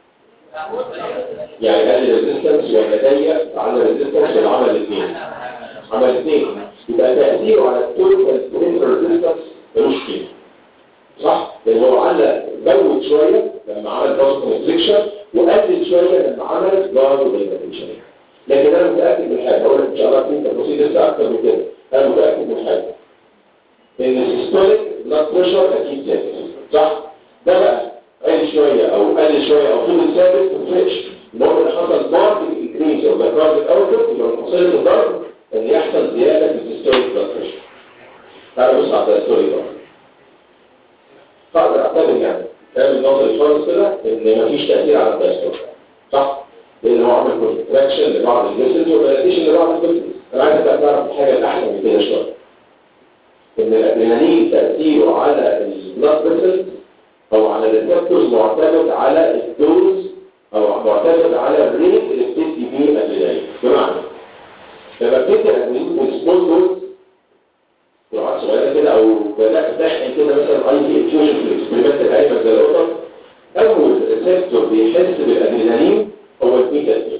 يعني قال ريزيستنس ولا ضيق على ريزيستنس ولا عمل الاثنين عمل الاثنين يبقى تاثيره على التوتال برينتر ريزيستنس ملوش قيمه صح لان هو علق زود شويه لما عمل باز كونستريكشن وقلل شويه لما عمل باز دايلاتيشن لكن انا متاكد من حاجه هقول لك ان شاء الله في تفاصيل لسه اكتر من كده انا متاكد من حاجه ان السيستوليك بلاد بريشر اكيد ثابت صح ده بقى قل شوية او قل شوية او طول ثابت مفرقش المهم اللي حصل ضرب الانكريز او ذكرت الاوتبوت يبقى المقصود الضرب ان يحصل زيادة في السيستوليك بلاد بريشر تعالوا بص على السيستوليك بلاد فاقدر اعتبر يعني كلام النظري خالص كده ان مفيش تأثير على الدايستوليك صح؟ لان هو عمل كونتراكشن لبعض الجسد وبلاتيشن لبعض الجسد انا عايز بقى تعرف الحاجة الاحسن من كده شوية ان الادرينالين تأثيره على البلاد فيسلز او على الريسبتورز معتمد على الدوز او معتمد على الريت اللي بتدي بيه الادرينالين بمعنى لما بتدي الادرينالين والسمول دوز جرعات صغيره كده او بدات تحقن كده مثلا اي في انفيوجن في الاكسبيرمنت الايمن زي القطط اول ريسبتور بيحس بالادرينالين هو البيتا 2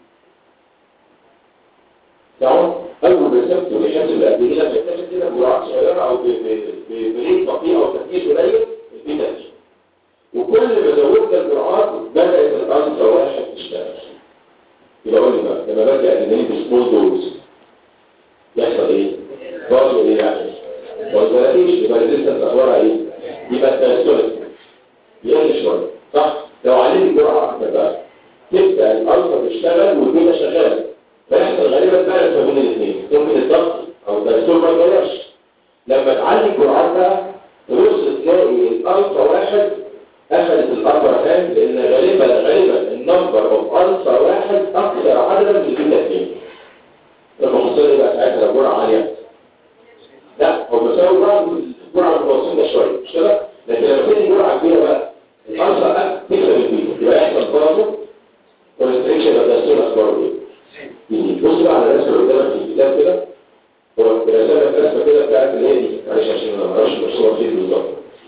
تمام اول ريسبتور بيحس بالادرينالين لما يتاخد كده بجرعات صغيره او بريت بطيء او تركيز قليل البيتا 2 وكل ما زودنا الجرعات بدأت الأنثى واحد تشتغل يبقى قول لي بقى لما بدأ أدرينالين بسمول دوز يحصل ايه؟ برضه ايه يعني؟ برضه مفيش يبقى الريزيستنس أخبارها ايه؟ يبقى التناسلت يقل شوية صح؟ لو عليك الجرعة أكتر بقى تبدأ الأنثى تشتغل والبيتا شغالة فيحصل غالبا بالانس ما بين الاثنين ممكن الضغط أو التناسل ما يتغيرش لما تعلي الجرعات بقى تبص تلاقي الأنثى واحد أخذت الأربع هام لأن غالبا غالبا النمبر أوف أنصى واحد أكثر عددا من كل اثنين. المخصصة دي بقى ساعتها جرعة عالية. لا هو بيساوي جرعة جرعة متوسطة شوية مش كده؟ لكن لما تيجي جرعة كبيرة بقى الأنصى تكسب البيتا يبقى يحصل برضه كونستريكشن يبقى ده الصورة أخباره إيه؟ بص بقى على الرسمة اللي قدامك في الكتاب كده هو رسم لك رسمة كده بتاعت اللي هي دي معلش عشان ما نعرفش المرسومة فين بالظبط.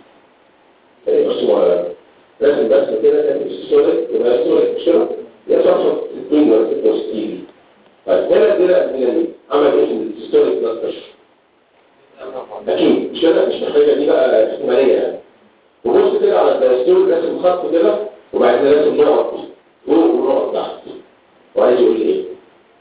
مرسومة لازم بس كده كانت السوليد يبقى السوليد مش كده؟ هي صفحة 60 ولا 66 طيب هنا كده من عمل ايه في السوليد بلاد بريشر؟ اكيد مش كده مش محتاجه دي بقى احتماليه يعني وبص كده على الدايستول راسم خط كده وبعدين راسم نقط فوق ونقط تحت وعايز يقول لي ايه؟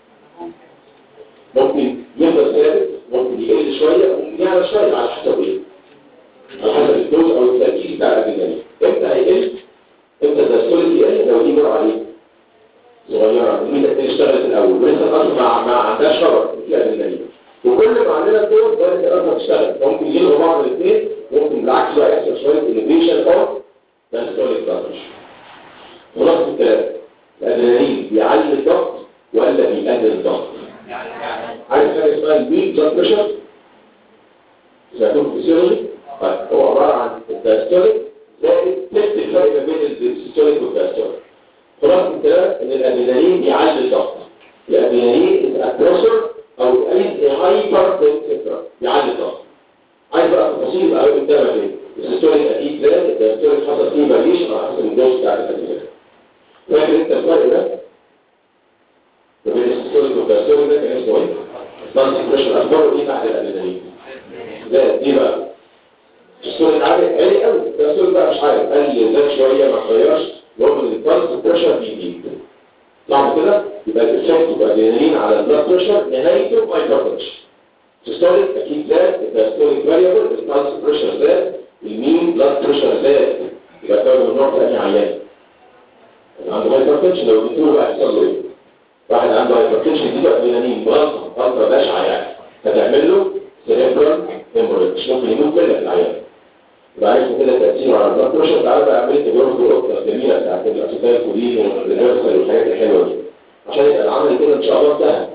ممكن يفضل ثابت ممكن يقل شويه ممكن يعلى شويه على حسب ايه؟ على حسب الدوز او التركيز بتاع الادرينالين امتى هيقل امتى الدستوري يقل لو دي جرعه ايه صغيره الميتا اشتغلت الاول ولسه الاصل ما ما عندهاش شرط في ادرينالين وكل ما عندنا الدوز بدات الاصل تشتغل ممكن يلغوا بعض الاثنين ممكن بالعكس بقى يحصل شويه انيبيشن اوف دستوري كلاتش خلاصه الكلام الادرينالين بيعلي الضغط ولا بيقلل الضغط عارف حاجه اسمها البيك بلاد بريشر سمعتوه فيسيولوجي طيب هو عباره عن الدايستوليك زائد نفس الفرق ما بين الدايستوليك والدايستوليك خلاص الكلام ان الادرينالين بيعلي الضغط الادرينالين از بريشر او از هايبر تنسيتر يعلي الضغط عايز بقى تفاصيل قوي قدامك ايه السيستوليك اكيد زاد الدايستوليك حصل فيه فاريشن على حسب الدوز بتاعت الادرينالين فاكر انت الفرق ده ما بين السيستوليك والدايستوليك ده كان اسمه ايه؟ نانسي بريشر اخباره ايه بعد الادرينالين زاد دي بقى السيستوليك عالي عالي قوي الدايستوليك بقى مش عالي قل زاد شويه ما اتغيرش المهم ان البلس بريشر بيزيد صعب كده يبقى الافكت الادرينالين على البلد بريشر نهايته هايبرتنشن سيستوليك اكيد زاد الدايستوليك فاريبل البلس بريشر زاد المين بلاد بريشر زاد يبقى ده من نوع ثاني عيان اللي عنده هايبرتنشن لو اديته له هيحصل له ايه؟ واحد عنده هايبرتنشن دي ادرينالين بلطه بلطه بشعه يعني هتعمل له سيريبرال هيموريدج ممكن يموت كده في العيان يبقى عرفنا كده تاثيره على البلد بريشر تعالى بقى عمليه تجربه القطه الجميله بتاعت الاسيتايل كولين والريفرسال والحاجات الحلوه دي عشان يبقى العمل كده ان شاء الله سهل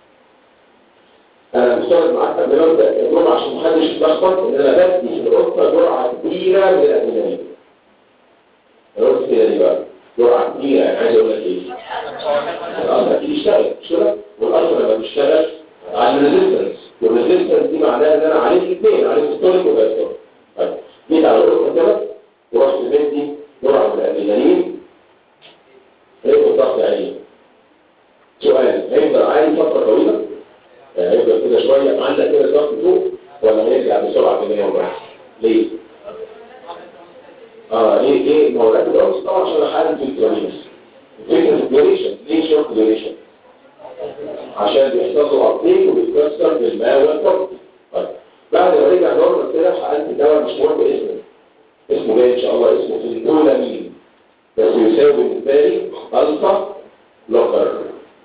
انا مفترض معاك قبل ما ابدا الجرعه عشان محدش يتلخبط ان انا بدي في القطه جرعه كبيره من الادرينالين انا قلت كده دي بقى جرعه كبيره يعني عايز اقول لك ايه الأثر أكيد يشتغل مش كده؟ والأثر لما بيشتغل على الريزيستنس والريزيستنس دي معناها إن أنا عليك اثنين عليك ستوريك وبايستوريك طيب جيت على القطة كده ورحت بدي جرعة من الأدرينالين لقيت الضغط عالي سؤال هيفضل عالي فترة طويلة؟ يعني هيفضل كده شوية معلق كده الضغط فوق ولا هيرجع بسرعة كده يوم واحد؟ ليه؟ اه ليه ليه؟ ما هو الأكل ده طبعا عشان أحارب في الترابيز فكرة الديوريشن ليه شورت ديوريشن عشان بيحصل له ابديت وبيتكسر بالماء والفرد طيب بعد ما رجع نورمال كده حقنت دواء مش مهم اسمه اسمه جاي ان شاء الله اسمه فينتولامين بس يساوي بالنسبه لي الفا لوكر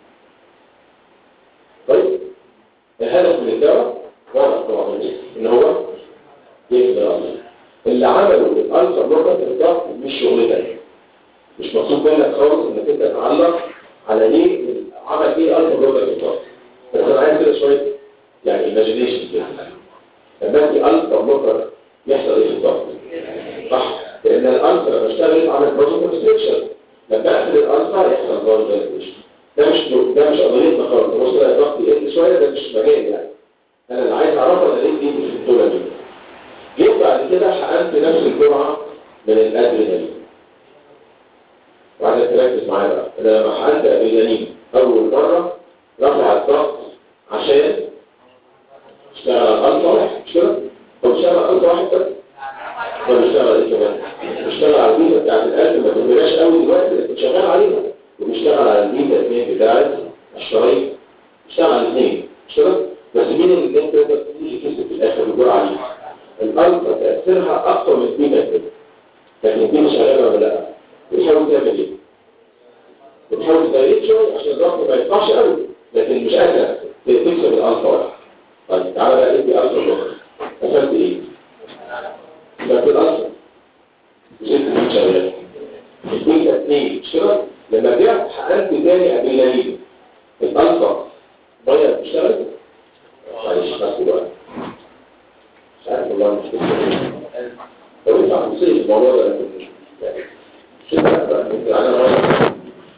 طيب الهدف من الدواء واضح طبعا ان هو يقفل الأصل اللي عمله الالفا لوكر في الضغط مش شغلتك مش مطلوب منك خالص انك انت تتعلق على ايه عمل ايه الفا لوكر في الضغط بس انا عايز كده شويه يعني ايماجينيشن كده لما ادي الفا لوكر يحصل ايه في الضغط صح لان الالفا لما اشتغلت عملت بروتين كونستريكشن لما اقفل الالفا يحصل بروتين ده مش ده مش قضيتنا خالص بص لا الضغط يقل شويه ده مش مجال يعني انا اللي عايز اعرفه انا ليه دي في الدوله دي جيت بعد كده حقنت نفس الجرعه من الادرينالين وعايزك تركز معايا بقى انا لما حقنت ادرينالين اول مره رفع الضغط عشان اشتغل على الالفا واحد مش كده؟ طب اشتغل على الالفا واحد بس طب اشتغل ايه كمان؟ اشتغل على البيتا بتاعت القلب ما تهمناش قوي دلوقتي اللي كنت شغال عليها وبيشتغل على البيتا اثنين بتاعت الشرايط اشتغل على الاثنين مش كده؟ بس مين اللي انت تقدر تيجي كسب في الاخر بالجرعه دي؟ الالفا تاثيرها اقوى من البيتا كده لكن البيتا شغاله ولا لا؟ بتحاول تعمل ايه؟ بتحاول تزيد شويه عشان الضغط ما يطلعش قوي لكن مش قادره تكسب الالفا واحد طيب تعالى بقى ادي الفا بلوكر قفلت ايه؟ قفلت الالفا وزدت مين شغال البيتا اثنين مش كده؟ لما رجعت حقنت تاني ادرينالين الالفا ميه بتشتغل؟ معلش بس دلوقتي مش عارف والله مش فاهم لو انت هتصير الموضوع ده لكن شوف بقى ممكن على ميه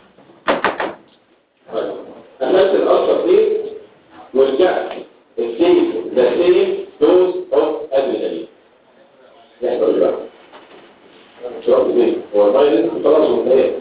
أخذت الألفا بليت ورجعت السيف ذا سيم دوز اوف ادرينالين يحصل ايه بقى؟ شرط ايه؟ هو الميه خلاص وانتهت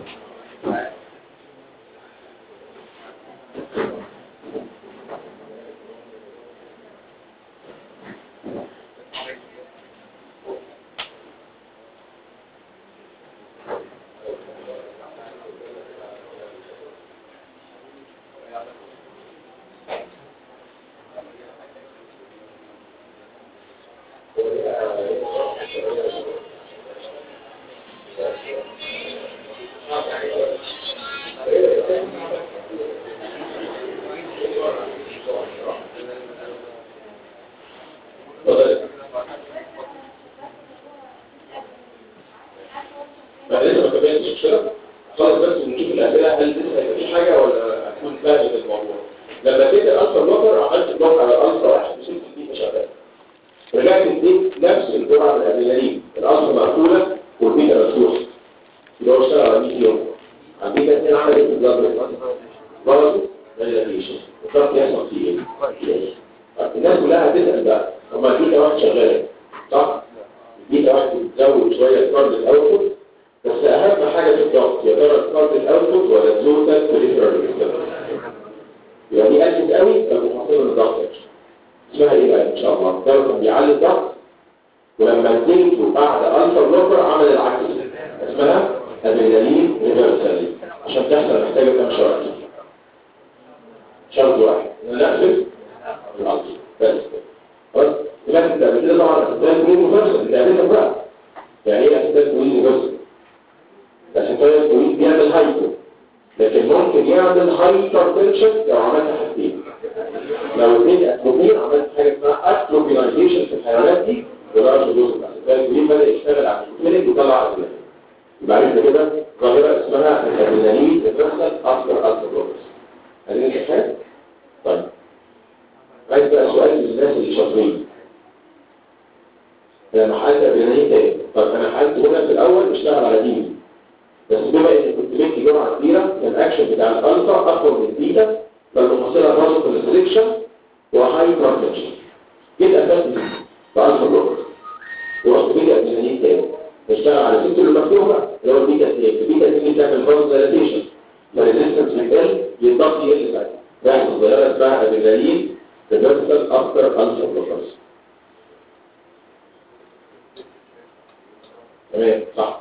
دايلاتيشن الضغط يحصل فيه ايه؟ طب الناس كلها هتسال بقى هما في واحد شغال صح؟ في واحد بتزود شويه الكارد الاوتبوت بس اهم حاجه في الضغط يا ترى الكارد الاوتبوت ولا التوتال بريفرال يبقى دي قلت قوي فبتحصل الضغط اسمها ايه بقى ان شاء الله؟ ده كان بيعلي الضغط ولما اديته بعد الفا بلوكر عمل العكس اسمها ادرينالين ريفرسالي عشان تحصل محتاجه كام شرط شرط واحد ان انا اقفل العصر بس خلاص يبقى انت قبل كده طبعا اسيتال كوين ريفرسال انت عرفتها بقى يعني ايه اسيتال كوين ريفرسال الاسيتال كوين بيعمل هايبو لكن ممكن يعمل هايبر تنشن لو عملت حاجتين لو اديت اتروبين عملت حاجه اسمها اتروبينايزيشن في الحيوانات دي ودرجه جزء الاسيتال بدا يشتغل على الكلينيك وطلع ادرينالين يبقى عرفنا كده ظاهره اسمها الادرينالين ريفرسال افتر الفا بلوكرز هذه الحاجات طيب عايز بقى سؤال للناس اللي شاطرين لما حالت ادرينالين تاني طب انا حالت هنا في الاول اشتغل على دي بس بما ان كنت بدي جرعه كبيره الاكشن بتاع الالفا اقوى من البيتا فالمحصله برضه في السلكشن وهاي بروتكشن كده اساس بالفا بلوكر ورحت بدي ادرينالين تاني اشتغل على الست اللي مكتوبه اللي هو البيتا 2 البيتا 2 دي بتعمل فاز دايلاتيشن فالريزستنس بيقل يضغط يقل ساعتها بيحصل ظاهره اسمها ادرينالين ريفرسال افتر الفا بلوكرز تمام صح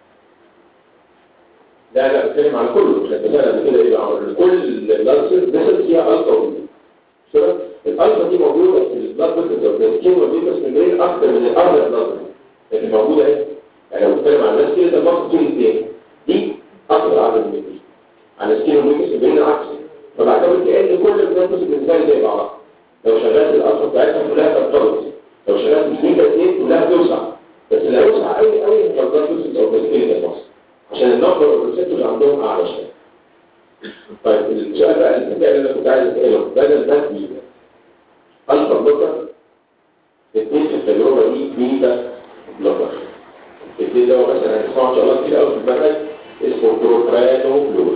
لا لا بتكلم على كله احنا اتفقنا قبل كده ايه بقى كل اللانسز بيسل فيها الفا وبيتا كده الالفا دي موجوده في البلاد فيسل او السكين والبيتا سمبرين اكتر من الارض بلاد لكن موجوده ايه يعني لو بتكلم على الناس كده ده مصر طول الاثنين دي اكتر عدد من دي على السكين والبيتا سمبرين عكس فبعتبر كأن كل البلاد فيسل بالنسبه لي زي بعض لو شغلت الالفا بتاعتها كلها تنقبض لو شغلت البيتا 2 كلها توسع بس اللي هيوسع قوي قوي هو البلاد فيسل او السكين مصر عشان النمبر اوف ريسبتورز عندهم اعلى شويه طيب السؤال بقى اللي اللي انا كنت عايز اساله بدل ده دي الفا بلوكر الاثنين في التجربه دي بيتا بلوكر الاثنين ده مثلا هنسمعه ان شاء الله كتير قوي في المنهج اسمه بروبرانو بلور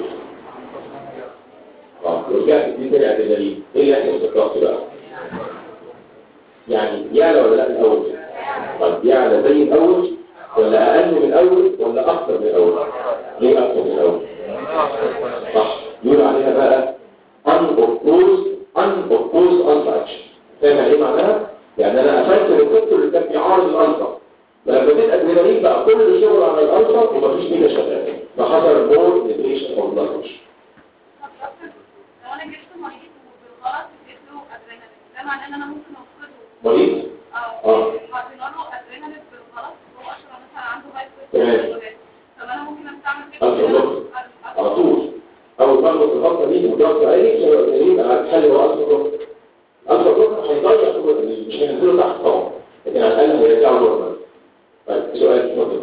اه رجعت دي تاني ادرينالين ايه اللي هيحصل في الضغط بقى؟ يعني يعلى ولا لا الاول؟ طيب يعلى زي الاول ولا اقل من الاول ولا اكثر من الاول ليه اكثر من الاول صح يقول عليها بقى unopposed unopposed alpha action فاهم ايه معناها يعني انا قفلت الريسبتور اللي كان بيعارض الالفا لما بديت ادرينالين بقى كل شغل على الالفا ومفيش ميجا شغال فحصل مور نيتريشن اوف بلاد لو انا جبت مريض وبالغلط اديت له ادرينالين ده معناه ان انا ممكن اوصله مريض اه اه حاطين له ادرينالين بالغلط هو عشان مثلا عنده هاي تمام. طب انا ممكن استعمل كده ألف بلوك. على طول اول ما اخلص الخطه دي وضغط عالي سواء الادرينالين على الحل هو الفا بلوك الفا بلوك هيضيع شغل الادرينالين مش هينزله تحت طبعا لكن على الاقل هيرجعه نورمال طيب سؤال اتفضل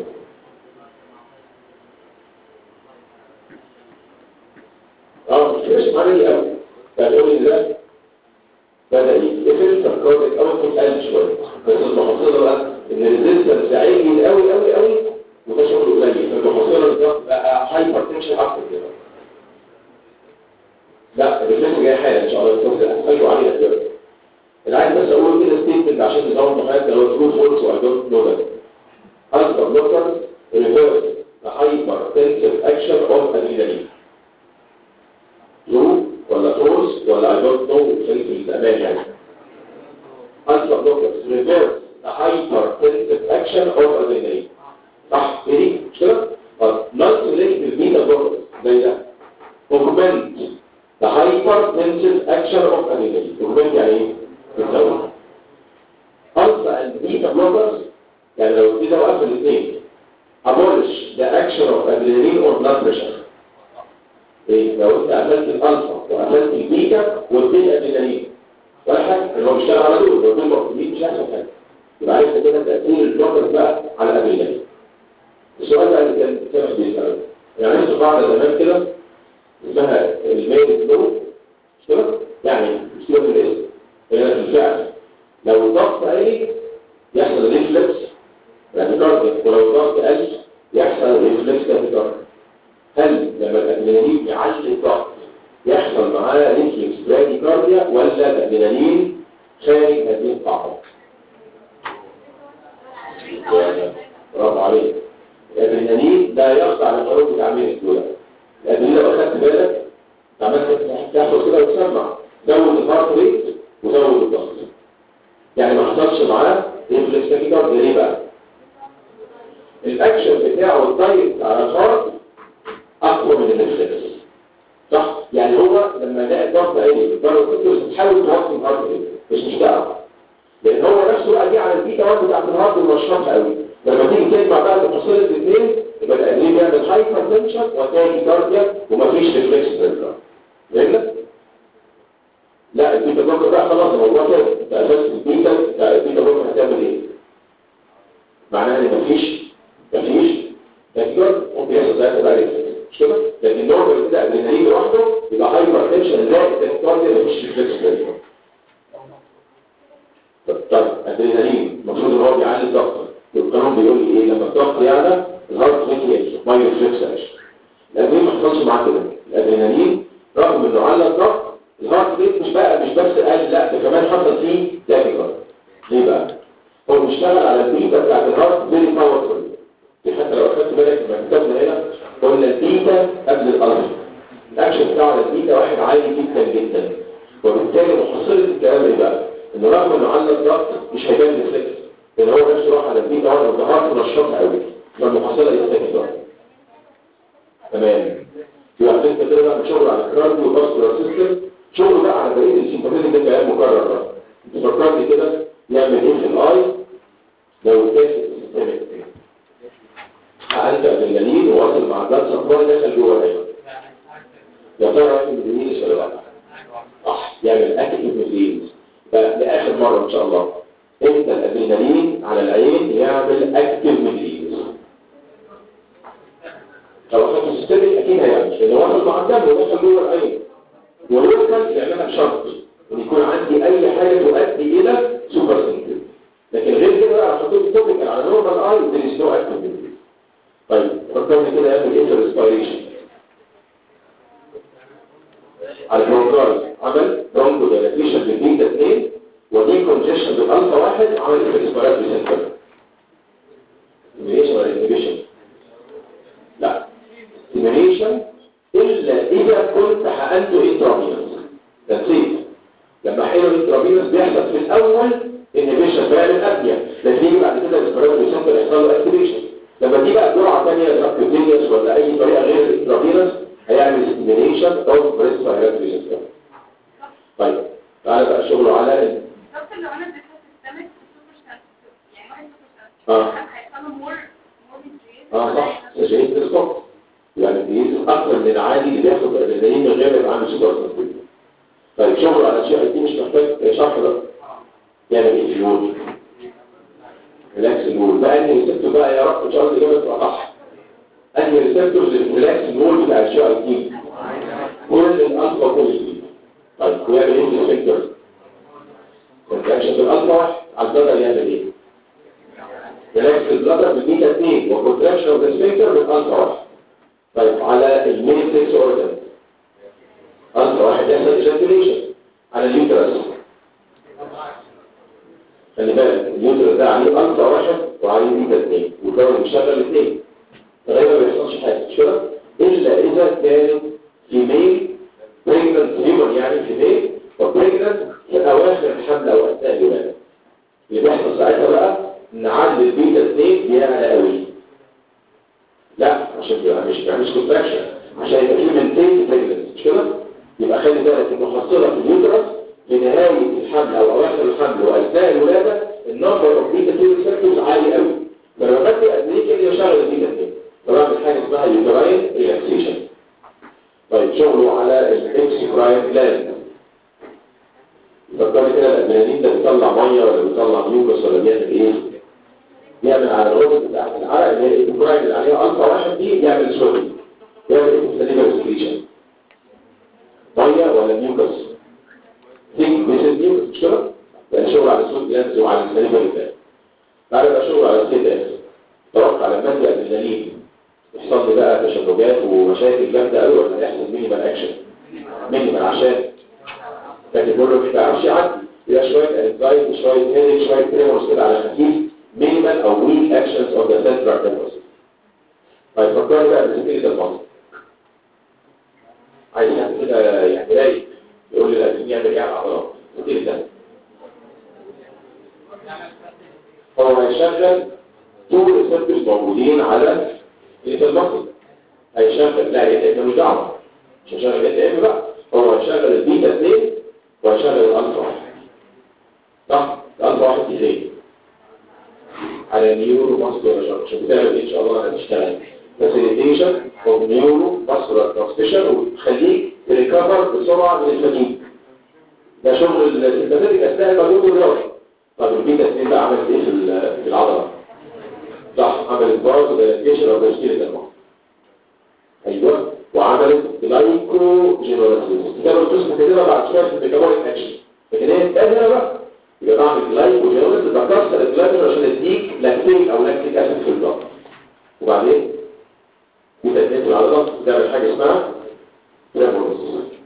اه مش مش عالي قوي فتقول لي ده بدأ يتقفل فالكارد اول كنت قل شويه بس المحصله بقى ان الريزيستنس عالي قوي قوي قوي وده شغل قليل فالمحصله بالظبط بقى هايبر تنشن اكتر كده لا الريزيستنس جاي حالا ان شاء الله بس هسألوا عليها كده انا عايز بس اقول كده ستيتمنت عشان نظام حياتنا لو تقول فولس واي دونت نو ذات الفا بلوكر ريفيرس هايبر تنسيف اكشن اوف ادرينالين ترو ولا فولس ولا اي دونت نو في الامان يعني الفا بلوكر ريفيرس هايبر تنسيف اكشن اوف ادرينالين صح ايه دي مش كده طب نون سيلكتيف بيتا بلوكر زي ده augment the hypertensive action of adrenaline augment يعني ايه بتزود alpha and beta blockers يعني لو كده وقف الاثنين abolish the action of adrenaline or blood pressure ايه لو انت قفلت الالفا وقفلت البيتا واديت ادرينالين ولا حاجه اللي هو بيشتغل على دول لو دول موجودين مش هيحصل حاجه يبقى عرفت كده تاثير البلوكر بقى على الادرينالين السؤال بقى اللي كان سامح بيساله يعني انتوا قاعده زمان كده اسمها الميل فلو مش كده يعني مش كده بالاسم هي بالفعل لو الضغط عالي يحصل ريفلكس تاكيكارديا ولو الضغط قل يحصل ريفلكس تاكيكارديا هل لما الادرينالين يعلي الضغط يحصل مع معاه ريفلكس براديكارديا ولا الادرينالين خارج هذه القاعده برافو عليك الادرينالين لا يخضع للقانون بتاع مين الدوله الادرينالين لو اخدت بالك عملت تاخد كده وتسمع زود الهارت ريت وزود الضغط يعني ما حصلش معاه ريفلكس براديكارديا ليه بقى الاكشن بتاعه الدايركت على الهارت اقوى من الريفلكس صح يعني هو لما لقى الضغط عالي الضغط بتحاول توطي الهارت ريت مش مش تعرف لان هو نفسه قال على البيتا 1 بتاعت الهارت ومشربها قوي لما تيجي تجمع بقى تفاصيل الاثنين يبقى الادرينالين بيعمل هايبر تنشن وتاجي كارديا ومفيش ريفلكس بريفلكس فهمنا؟ لا البيتا بلوكر بقى خلاص الموضوع كده انت اساس البيتا لا البيتا بلوكر هتعمل ايه؟ معناها ان مفيش مفيش تاجي ممكن يحصل ساعتها بقى ريفلكس مش كده؟ لكن نورمال كده ادرينالين لوحده يبقى هايبر تنشن زائد الكارديا مفيش ريفلكس بريفلكس طيب ادرينالين المفروض ان هو بيعلي الضغط القانون بيقول لي ايه لما الضغط يعلى الهارت ريت يقل ما يرفلكس اكشن الادرينالين ما حصلش معاه كده الادرينالين رغم انه على الضغط الهارت ريت مش بقى مش بس قل لا ده كمان حصل فيه دافكر ليه بقى هو بيشتغل على البيتا بتاعت الهارت فيري باورفول حتى لو اخدت بالك لما كتبنا هنا قلنا البيتا قبل الالفا الاكشن بتاع البيتا واحد عالي جدا جدا وبالتالي محصله الكلام ايه بقى ان رغم انه على الضغط مش هيبان ريفلكس لان هو نفسه راح على البيتا 1 والضغط ونشطها قوي فالمحصله يستكتر تمام في واحد انت كده بقى شغل على الكارديو وباسكولار سيستم شغل بقى على بقيه السيمباثيك ده كلام مكرر بقى انت فكرني كده يعمل ايه في الاي لو كان سيستمك عندك ادرينالين وواصل مع البلد سبلاي دخل جوه العين يا ترى يعمل بالميليس ولا لا؟ صح يعمل اكتف ميليس لآخر مرة إن شاء الله إمتى الأدرينالين على العين يعمل أكتف ميليز لو أخذت السيستمي أكيد هيعمل لأنه واحد مع الدم ودخل جوه العين ويمكن يعملها بشرط إن يكون عندي أي حاجة تؤدي إلى سوبر سنتين لكن غير كده بقى حطيت التوبيكال على نورمال اي there is no active ميليز طيب فكرني كده يعمل ايه في الريسبيريشن على البرونكارز عمل برونكو ديلاتيشن بالبيتا 2 ودي كونجيشن بالالفا واحد عمل ايه في الاسبيرات سنتر سيميليشن ولا انهبيشن لا سيميليشن الا اذا كنت حقنته انترافينوس نسيت لما حقنه انترافينوس بيحصل في الاول انهبيشن بيعمل ابيا لكن يجي بعد كده الاسبيرات سنتر يحصل له اكتيفيشن لما تيجي بقى جرعه ثانيه سبكوتينيوس ولا اي طريقه غير الانترافينوس هيعمل ستيميليشن اوف ريسبيراتوري سيستم طيب تعالى بقى شغله على ال- دكتور لو انا اديتها سيستمك سوبر سنت يعني واحد سوبر سنت اه هيحصل له مور مور من اه صح سجلين تلسكوب يعني بيقيس اكتر من العادي اللي بياخد ادرينالين من غير ما يبقى عنده سوبر سنسيتيف طيب شغله على شيء دي مش محتاج شرح ده يعمل ايه في الوول ريلاكس الوول بقى انهي ريسبتور بقى يا رب ان شاء الله الاجابه تبقى صح انهي ريسبتورز اللي في ريلاكس الوول بتاع الشي اي تي كل الالفا بوزيتيف طيب ويعمل ايه في السفنكتر كونتراكشن في الالفا واحد على البدل يعمل ايه ريلاكس البلادر بالبيتا 2 وكونتراكشن اوف ذا سفنكتر بالالفا واحد طيب على الميني 6 اورجن الفا واحد يحصل ايجاكيوليشن على اليوترس خلي بالك اليوترس ده عليه الفا واحد وعليه بيتا 2 والدوري بيشغل الاثنين غالبا ما بيحصلش حاجه مش كده الا اذا كان في ميل بريجننت هيومن يعني في ميل وبريجننت في اواخر الحمل او اثناء الولاده اللي بيحصل ساعتها بقى ان عدد البيتا 2 بيعلى قوي لا عشان يبقى مش مش كونتراكشن عشان يبقى في مينتين بريجننت مش كده يبقى خلي بالك المحصله في اليوترس في نهايه الحمل او اواخر الحمل واثناء الولاده النمبر اوف بيتا 2 ريسبتورز عالي قوي فلما بدي ادريك اللي يشغل البيتا 2 فبعمل حاجه اسمها يوتراين ريلاكسيشن طيب شغله على الاكسكراين جلاند فكرت كده الادرينالين ده بيطلع ميه ولا بيطلع ميوكس ولا بيعمل ايه؟ بيعمل على الغدد بتاعت العرق اللي هي الاكسكراين اللي عليها الفا واحد دي بيعمل سوري بيعمل اكسكراين سكريشن ميه ولا ميوكس؟ ثينك بيسل ميوكس مش كده؟ يعني شغل على السوق جلاندز وعلى السليفري جلاند بعد بقى شغل على السيد اس توقع لما ادي ادرينالين يحصل لي بقى تشنجات ومشاكل جامده قوي ولا يحصل مينيمال اكشن مينيمال عشان لكن كله ما بيعرفش يعدي يبقى شويه انزايتي شويه هيدك شويه تريمورز كده على خفيف مينيمال او ويك اكشنز اوف ذا سنترال نيرفس طيب فكروا بقى بالسكيلت المصري عايز حد كده يعني رايق يقول لي لازم يعمل ايه على العضلات كتير ده هو هيشغل طول السيرفس موجودين على سكيلت المصري هيشغل لا يبقى ملوش دعوه مش هيشغل ال ام بقى هو هيشغل البيتا 2 وهيشغل الالفا 1 صح الالفا 1 دي زي على نيورو ماسكولار جانكشن بتعمل ان شاء الله هتشتغل فاسيليتيشن اوف نيورو ماسكولار ترانسميشن وتخليك تريكفر بسرعه من الفاتيج ده شغل السيمباثيك اثناء المجهود الرياضي طب البيتا 2 ده عمل ايه في ال- في العضله صح عمل باز دايلاتيشن اوف ذا سكيلتال ايوه وعملت جلايكو جينولاسيس كانوا القسم كده بعد شويه في الميتابوليك اكشن لكن هي الثانيه بقى يبقى بعمل جلايكو جينولاسيس بكسر الجلايكوجين عشان اديك لاكتيك او لاكتيك اسيد في الضغط وبعدين في تدريب العضلات بتعمل حاجه اسمها تريمورس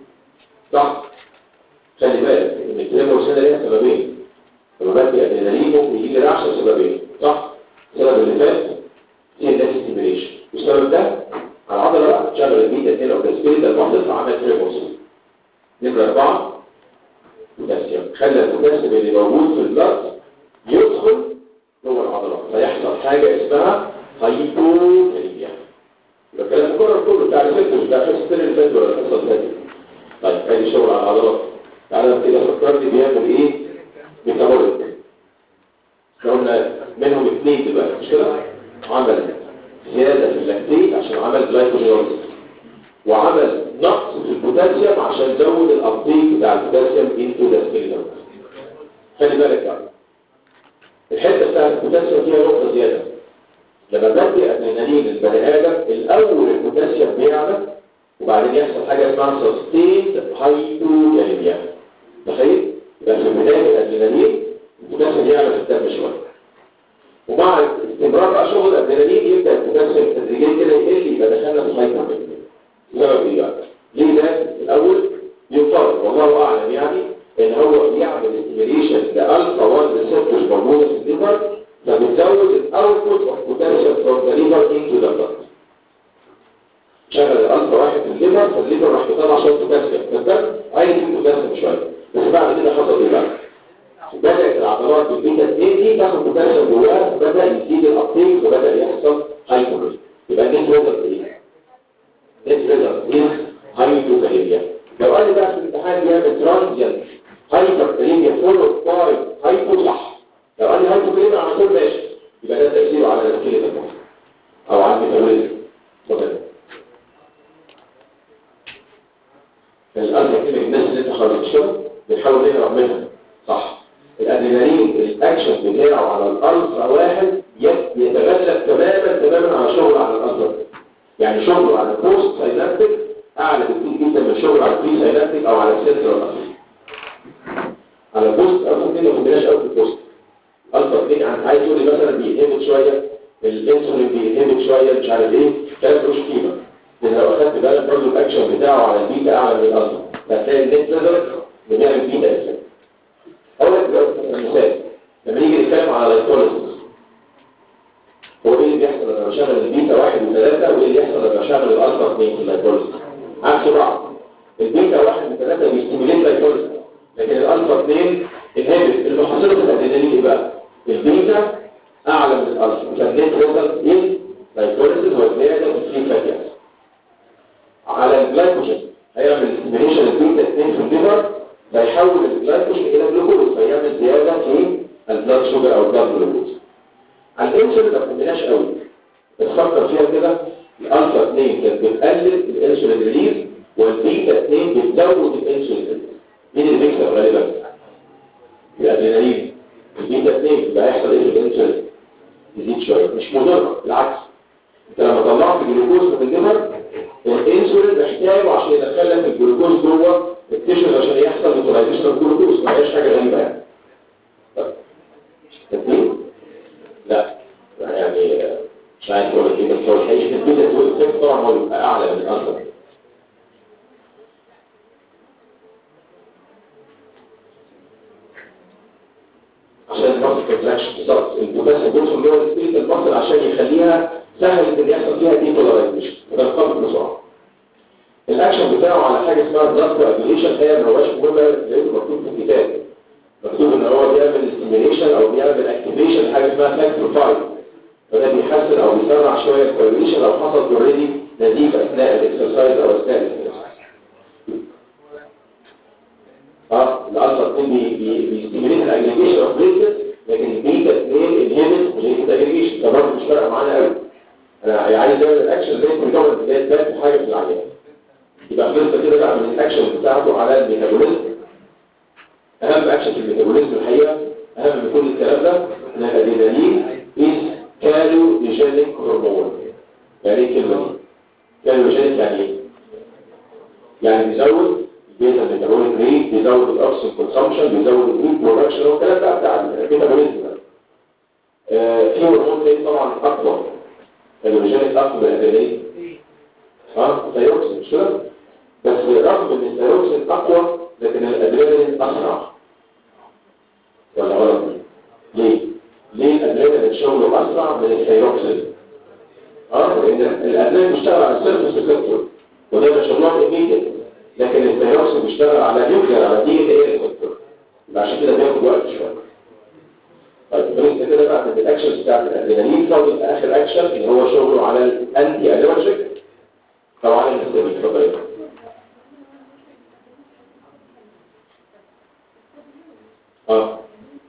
صح خلي بالك ان التريمورس هنا ليها سببين سببات الادرينالين ممكن يجي لي رعشه سببين صح السبب اللي فات هي الناس ستيميليشن والسبب ده على العضله بقى شغل البيتا 2 او تسبيل ده المحدث عمل تريمورس نمره اربعه بوتاسيوم خلى البوتاسيوم اللي موجود في البلد يدخل جوه العضلات فيحصل حاجه اسمها هايبوكاليميا يبقى الكلام مكرر كله بتاع الفيتوس بتاع الحصه الثانيه اللي فاتت ولا الحصه اللي فاتت طيب ادي شغل على العضلات تعالى كده فكرني بيعمل ايه ميتابوليك احنا قلنا منهم اثنين دلوقتي مش كده عمل زياده في اللاكتيت عشان عمل جلايكوجينوز وعمل نقص في البوتاسيوم عشان زود الابتيك بتاع البوتاسيوم انتو ذا سكيلتون خلي بالك بقى الحته بتاعت البوتاسيوم فيها نقطه زياده لما بدي ادرينالين للبني ادم الاول البوتاسيوم بيعلى وبعدين يحصل حاجه اسمها سستيند هايبوكاليميا تخيل يبقى في بدايه الادرينالين البوتاسيوم يعلى في الدم شويه ومع استمرار بقى شغل الادرينالين يبدا البوتاسيوم تدريجيا كده يقل يبقى دخلنا في هايبوكاليميا سبب ايه بقى؟ ليه ده الاول يفترض والله اعلم يعني ان هو بيعمل استيميليشن لالفا 1 ريسبتورز موجوده في الليفر فبتزود الاوتبوت اوف بوتنشال فروم ذا ليفر انتو ذا بلد شغل الالفا واحد في الليفر فالليفر راح يطلع شويه بوتاسيوم فالدم عايز يجيب بوتاسيوم شويه بس بعد كده حصل ايه بقى؟ بدات العضلات بالبيتا 2 دي تاخد بوتاسيوم جواها وبدا يزيد الابتيك وبدا يحصل هايبوكاليميا يبقى النت ريزلت ايه؟ النت ريزلت ايه؟ هايبوكاليميا لو قال لي بقى في الامتحان بيعمل ترانزيانت هايبوكاليميا فولو باي هايبو صح لو قال لي هايبوكاليميا على طول ماشي يبقى ده تاثيره على الكليه المخ او على الميتابوليزم مثلا الالفا كلمه الناس اللي انت خرجتها بنحاول نهرب منها صح الادرينالين الاكشن بتاعه على الالفا واحد يت- يتغلب تماما تماما على شغل على الالفا يعني شغله على البوست ساينابتيك اعلى بكتير جدا من شغل على البري ساينابتيك او على السنترال الفا على البوست الفا 2 ما كناش قوي في البوست الفا 2 عن عايز تقول لي مثلا بيهمت شويه الانسولين بيهمت شويه مش عارف ايه ده ملوش قيمه لان لو اخدت بالك برضه الاكشن بتاعه على البيتا اعلى من الالفا هتلاقي النت نزلت بنعمل بيتا افكت اقول لك دلوقتي مثال لما نيجي نتكلم على اللايكوليسيس هو ايه اللي بيحصل لما بشغل البيتا واحد وثلاثة وايه اللي يحصل لما بشغل الالفا اثنين في اللايكوليسيس عكس بعض البيتا واحد وثلاثة بيستيميليت لايكوليسيس لكن الالفا اثنين الهابت اللي حاصله في الادرينالين ايه بقى البيتا اعلى من الالفا فالنت ريزلت ايه لايكوليسيس وزياده في الفري فاتي أسيد. على الجلايكوجين هيعمل استيميليشن البيتا 2 في الليفر فيحول الجلايكوجين الى جلوكوز فيعمل زياده في البلاد شوجر او البلاد جلوكوز على الانسولين ما فهمناش قوي بس فكر فيها كده الالفا 2 كانت بتقلل الانسولين ريليز والبيتا 2 بتزود الانسولين ريليز مين اللي بيكسب غالبا الادرينالين البيتا 2 اللي هيحصل ايه في الانسولين يزيد شويه مش مضر بالعكس انت لما طلعت الجلوكوز من الليفر الانسولين محتاجه عشان يدخل لك الجلوكوز جوه التيشوز عشان يحصل نيوتراليزيشن الجلوكوز ما هياش حاجه غريبه يعني طيب. تدين؟ لا يعني آه، مش عارف اقول لك ايه بس هو الحقيقه البيتا 2 طبعا هو يبقى اعلى من الالفا بالظبط البوتاسيوم بيدخل جوه السبيس المصل عشان يخليها سهل ان يحصل فيها ديبولاريزيشن فتنقبض بسرعه الاكشن بتاعه على حاجه اسمها بلاد كواجيليشن هي ما هواش مهمه لقيته مكتوب في الكتاب مكتوب ان هو بيعمل ستيميليشن او بيعمل اكتيفيشن حاجه اسمها فاكتور 5 فده بيحسن او بيسرع شويه الكواجيليشن لو حصل اوريدي نزيف اثناء الاكسرسايز او اثناء الاكسرسايز اه الالفا 2 بيستيميليت الاجريجيشن اوف بليتلت لكن البيتا 2 انهبت بليتلت اجريجيشن ده برضه مش فارقه معانا قوي انا عايز اعمل الاكشن زي الكومنت اللي هي تبان حاجه في العيان يبقى خلصت كده بقى من الاكشن بتاعته على الميتابوليزم اهم اكشن في الميتابوليزم الحقيقه اهم من كل الكلام ده ان الادرينالين از كالوجينيك هرمون يعني ايه الكلمه دي كالوجينيك يعني ايه يعني بيزود البيتا ميتابوليك ريت بيزود الاكسجين كونسامشن بيزود الهيت برودكشن والكلام ده بتاع الميتابوليزم ده آه في هرمون تاني طبعا اقوى كالوجينيك اقوى من الادرينالين اه ثايروكسين مش كده بس رغم ان الثايروكسين اقوى لكن الادرينالين اسرع ولا غلط ليه ليه الادرينالين شغله اسرع من الثايروكسين اه لان الادرينالين بيشتغل على السيرفس ريسبتور وده شغلات ايميديت لكن الثايروكسين بيشتغل على نيوكلير على دي ان اي ريسبتور عشان كده بياخد وقت شويه طيب خلصنا كده بقى من الاكشن بتاعت الادرينالين فاضل اخر اكشن اللي هو شغله على الانتي الرجيك طبعا المستميت اتفضل اه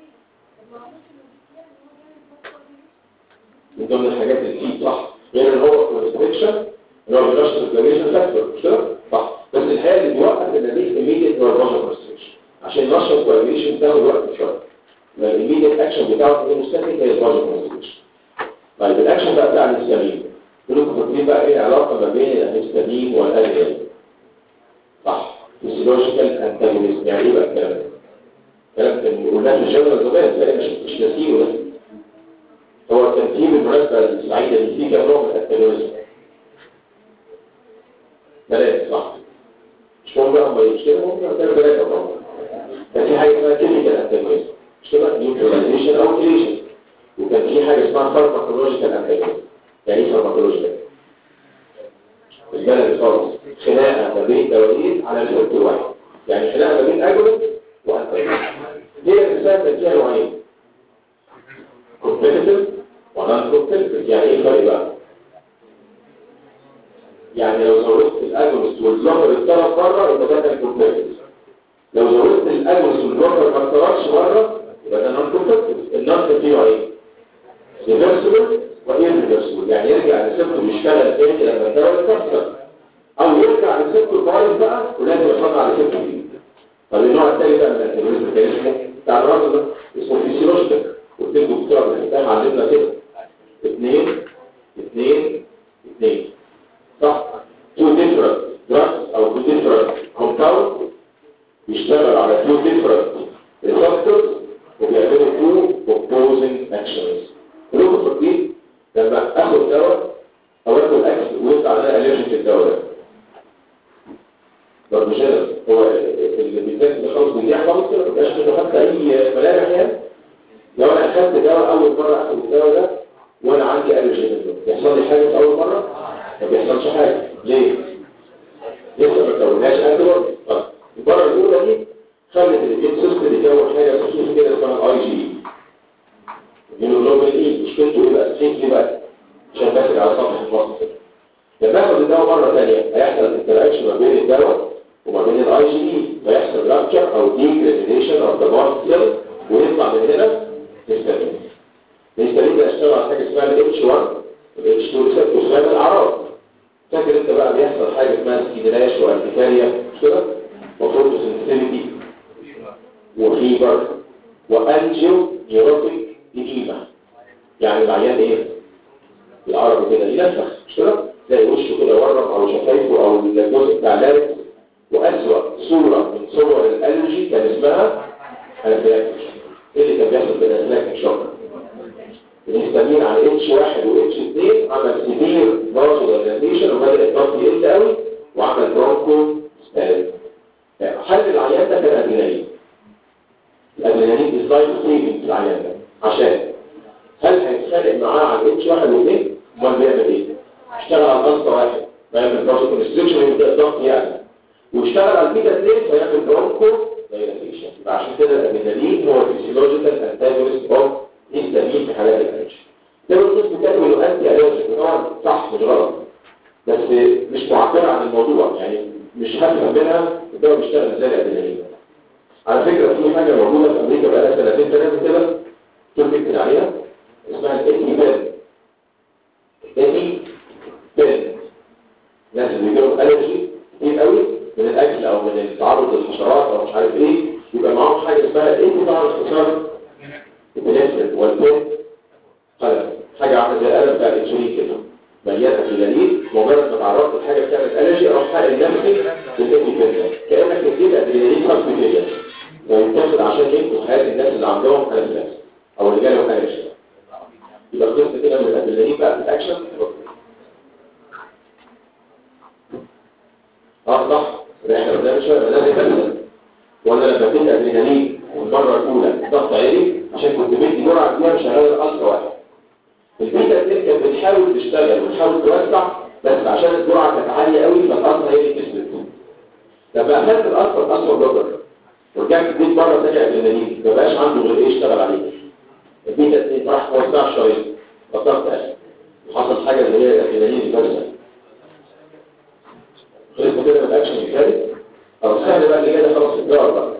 من ضمن الحاجات اللي فيه صح غير ان هو كونستريكشن ان هو بينشط الفلاميشن فاكتور مش كده؟ صح بس الحقيقه اللي بيوقف النتيجه ايميديت هو الفاجن كونستريكشن عشان ينشط الفلاميشن بتاخد وقت شويه الايميديت اكشن بتاعه في المستهلك هي الفاجن كونستريكشن طيب الاكشن بقى بتاع الهستامين كلكم فاكرين بقى ايه العلاقه ما بين الهستامين والادرينالين صح فيسيولوجيكال انتاجونيزم يعني ايه بقى الكلام ده؟ كلام كان قلناه في الجنرال زمان تلاقي مش مش ناسيه ده هو كان في بالمناسبه السعيده اللي فيه كان نوع من الانتاجونيزم ثلاثه صح مش مهم بقى هم مش كده ممكن كانوا ثلاثه طبعا كان في حاجه اسمها كيميكال انتاجونيزم مش كده نيوتراليزيشن او كليشن وكان في حاجه اسمها فارماكولوجيكال انتاجونيزم يعني ايه فارماكولوجيكال البلد خالص خناقه ما بين دوايين على ريسبتور واحد يعني خناقه ما بين اجونست وانتاجونست هي الرساله كان فيها نوعين كومبيتيتيف ونان كومبيتيتيف يعني ايه الفرق بقى يعني لو زودت الاجونست والبلوكر اتضرب بره يبقى ده كان كومبيتيتيف لو زودت الاجونست والبلوكر ما اتضربش بره يبقى ده نان كومبيتيتيف النان كان فيه نوعين ريفرسبل وإيرفيرسبل يعني يرجع لسبته بيشتغل تاني لما الدواء يتكسر أو يرجع لسبته كويس بقى ولازم يحافظ على سبته جديد طب النوع الثاني بقى من الانتيبيوتيك كان اسمه بتاع الراجل ده اسمه فيسيولوجيكال قلت لكم الدكتور عبد الفتاح علمنا كده اثنين اثنين اثنين صح two different drugs او two different compounds بيشتغل على two different receptors وبيعملوا two opposing actions كلكم فاكرين لما اخد دواء او اكل اكل ويطلع عليا الرجي في الدواء ده برضه جنرال هو اللي بيتاكل اللي خالص بيضيع خالص كده ما بيبقاش منه حتى اي ملامح يعني لو انا اخدت دواء اول مره اخد الدواء ده وانا عندي الرجي منه يحصل لي حاجه في اول مره ما بيحصلش حاجه ليه؟ لسه ما كوناش انتي بودي طيب المره الاولى دي خلت الاميون سيستم يكون حاجه خصوصي كده اسمها اي جي الهيموجلوبين ايه مشكلته ايه بقى سيف ليه بقى عشان ماسك على سطح المصل لما اخد الدواء مره ثانيه هيحصل انتراكشن ما بين الدواء وما بين الاي جي دي فيحصل رابتشر او ديجريديشن اوف ذا بارت سيل ويطلع من هنا هيستامين الهيستامين ده اشتغل على حاجه اسمها الاتش 1 الاتش 2 ريسبتور اسمها الاعراض فاكر انت بقى بيحصل حاجه اسمها سكيدراش وارتكاريا مش كده وفوتو سنسيتيفيتي وفيبر وانجيو نيوروتيك إديمة يعني العيان ايه العربي كده ينفخ مش كده تلاقي وشه كده ورم او شفايفه او الجزء بتاع لاركس واسوأ صورة من صور الالرجي كان اسمها انفلاكتيك ايه اللي كان بيحصل بالانفلاكتيك شوك الهستامين على اتش واحد واتش اثنين عمل سيفير بازو دايلاتيشن وبدا الضغط يقل قوي وعمل برونكو ستاز حل العيان ده كان ادرينالين الادرينالين ازاي سيفنج في العيان ده عشان معاه على الاتش واحد واثنين امال بيعمل ايه؟ اشتغل على القصه واحد فيعمل براسو كونستريكشن ويبدا الضغط يعلى واشتغل على البيتا 2 فيعمل برونكو دايلاتيشن يبقى عشان كده الادرينالين هو الفيسيولوجيكال انتاجونست اوف هيستامين في حالات الاتش ده القسم بتاعه له انتي الرجيك طبعا صح مش غلط بس مش معبره عن الموضوع يعني مش هفهم منها الدواء بيشتغل ازاي الادرينالين على فكره في حاجه موجوده في امريكا بقى لها سنتين ثلاثه كده كنت بكتب عليها اسمها الايتي بان ايتي بان الناس اللي بيجيلهم الرجي كتير قوي من الاكل او من التعرض للحشرات او مش عارف ايه يبقى معاهم حاجه اسمها ايه طبعا اختصار البنفسل والبن قلم حاجه عامله زي القلم بتاع الانسولين كده مليانه ادرينالين مجرد ما تعرضت لحاجه بتعمل الرجي اروح حقن نفسي بالايتي بان كانك بتجيب ادرينالين سبستيشن ويتاخد عشان ينقذ حياه الناس اللي عندهم انفلاكس او اللي جالهم الرجي يبقى قسم كده من الادرينالين بقى في الاكشن اه صح احنا قدام شويه لازم تبدا وانا لما اديت ادرينالين المره الاولى ضغط عالي عشان كنت بدي جرعه كبيره مش هغير الالترا واحد البيتا 2 كانت بتحاول تشتغل وتحاول توسع بس عشان الجرعه كانت عاليه قوي فالالترا هي اللي كسبت لما اخدت الالترا الاسود بلوكر ورجعت اديت مره ثانيه ادرينالين ما بقاش عنده غير ايه يشتغل عليه البيتا 2 راح توسع شويه فالضغط قل وحصل حاجه اللي هي الادرينالين البارزه خلصنا كده من الاكشن الثالث او السهل بقى اللي جاي خلاص الدواء بقى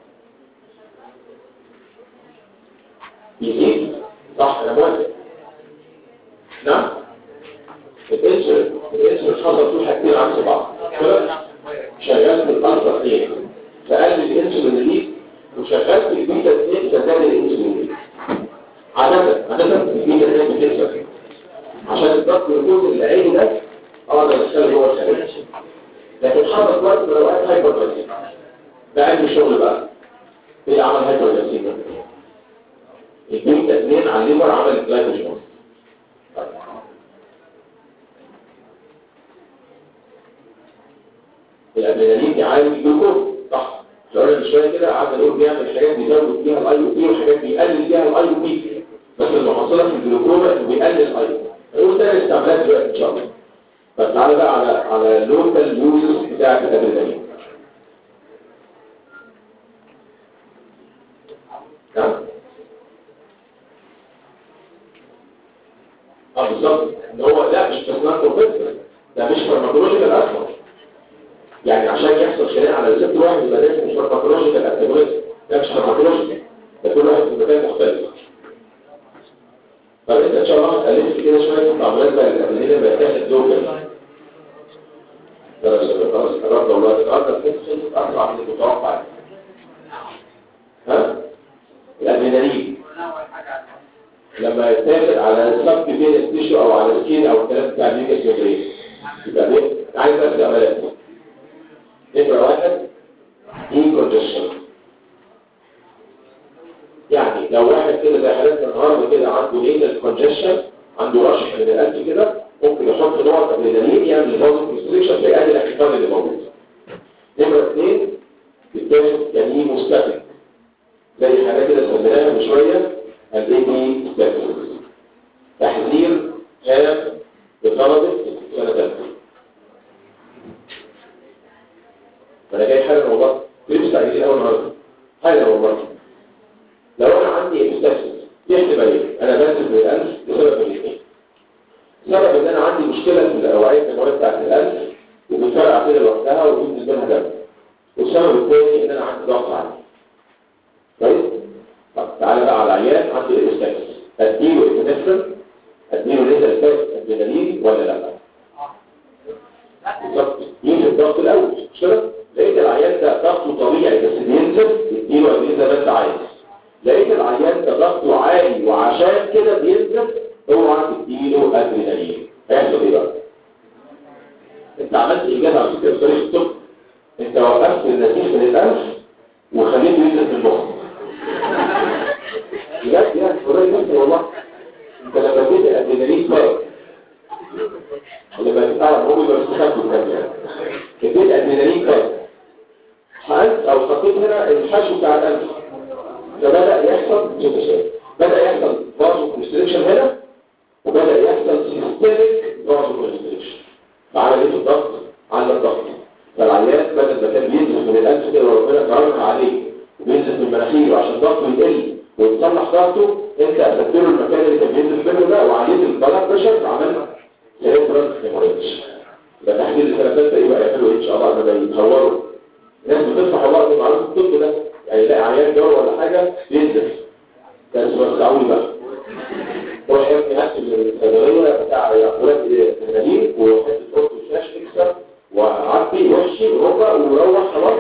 يزيد صح انا موافق نعم الانسولين الانسولين حصل فيه حاجتين عكس بعض كده شغال في الالفا 2 فقلل الانسولين اللي وشغال في البيتا 2 فزاد الانسولين اللي عادة عادة البيتا 2 بتكسب عشان الضغط الجزء العيني ده اقدر ادخله جوه الخليج لكن حصلت وقت من الاوقات هايبرتنسيف ده عندي شغل بقى ايه عمل هايبرتنسيف ده البيتا 2 على الليفر عمل جلايكوجين الادرينالين بيعالج الجلوكوز صح قلنا من شويه كده قعدنا نقول بيعمل حاجات بيزود فيها الاي او بي وحاجات بيقلل فيها الاي او بي بس المحصله في الجلوكوما انه بيقلل الاي او بي هنقول تاني استعمالات دلوقتي ان شاء الله بس تعالى بقى على على اللوكال يوزز بتاعت الادرينالين نعم اه بالظبط ان هو لا مش تصنيع بروفيسور ده مش فارماكولوجيكال اصلا يعني عشان يحصل خناق على الريسبتور واحد يبقى ده مش فارماكولوجيكال انتاجونيزم ده مش فارماكولوجيكال ده كل واحد في مكان مختلف طب انت ان شاء الله هتقلل كده شويه في تعاملات بقى الادرينالين بقى تاخد لوكال خلاص قررت والله النهارده تحس اسرع من المتوقع ها الادرينالين لما يتاخد على سب بين التيشو او على السكين او الكلام بتاع الميكس ميكريس يبقى ده عايز بس عمليات نمره واحد دي كونجكشن يعني لو واحد كده زي حالتنا النهارده كده عنده نيزل كونجكشن عنده رشح من القلب كده ممكن يحط نوع ادرينالين يعمل فازو كونستريكشن فيقلل الاحتقان اللي موجود نمره اثنين بالتالي يعني مستفيد زي حاجه كده سميناها من شويه الايدي ستاتس تحذير هام لطلبه سنه ثالثه فانا جاي حاجه والله لبس عايزين اول النهارده حاجه والله لو انا عندي مستشفى في احتمالين انا بنزل من الانف لسبب من الاثنين سبب ان انا عندي مشكله في الاوعيه الدمويه بتاعت الانف وبتفرقع كده لوحدها وبينزل منها دم والسبب الثاني ان انا عندي ضغط عالي كويس طب تعالى بقى على العيان عنده الاستاكس اديله ابنفرين اديله ليزر ستاكس ادرينالين ولا لا بالظبط ينزل الضغط الاول مش كده لقيت العيان ده ضغطه طبيعي بس بينزل اديله ادرينالين زي ما انت عايز لقيت العيان ده ضغطه عالي وعشان كده بينزل اوعى تديله ادرينالين هيحصل ايه بقى انت عملت اجابه على فكره بطريقه الطب انت وقفت النزيف من الانف وخليته ينزل في المخ بجد يعني قريب جدا والله انت لما اديت ادرينالين فاق لما تتعرف هو يبقى مستخبي كمان يعني اديت ادرينالين فاق حقنت او حطيت هنا الحشو بتاع الانف فبدأ يحصل شوف شوف بدأ يحصل فازو كونستريكشن هنا روح يا ابني هات الصيدليه بتاع ولاد الادرينالين وحته قرص وشاش اكسر وعبي وحشي وربع وروح خلاص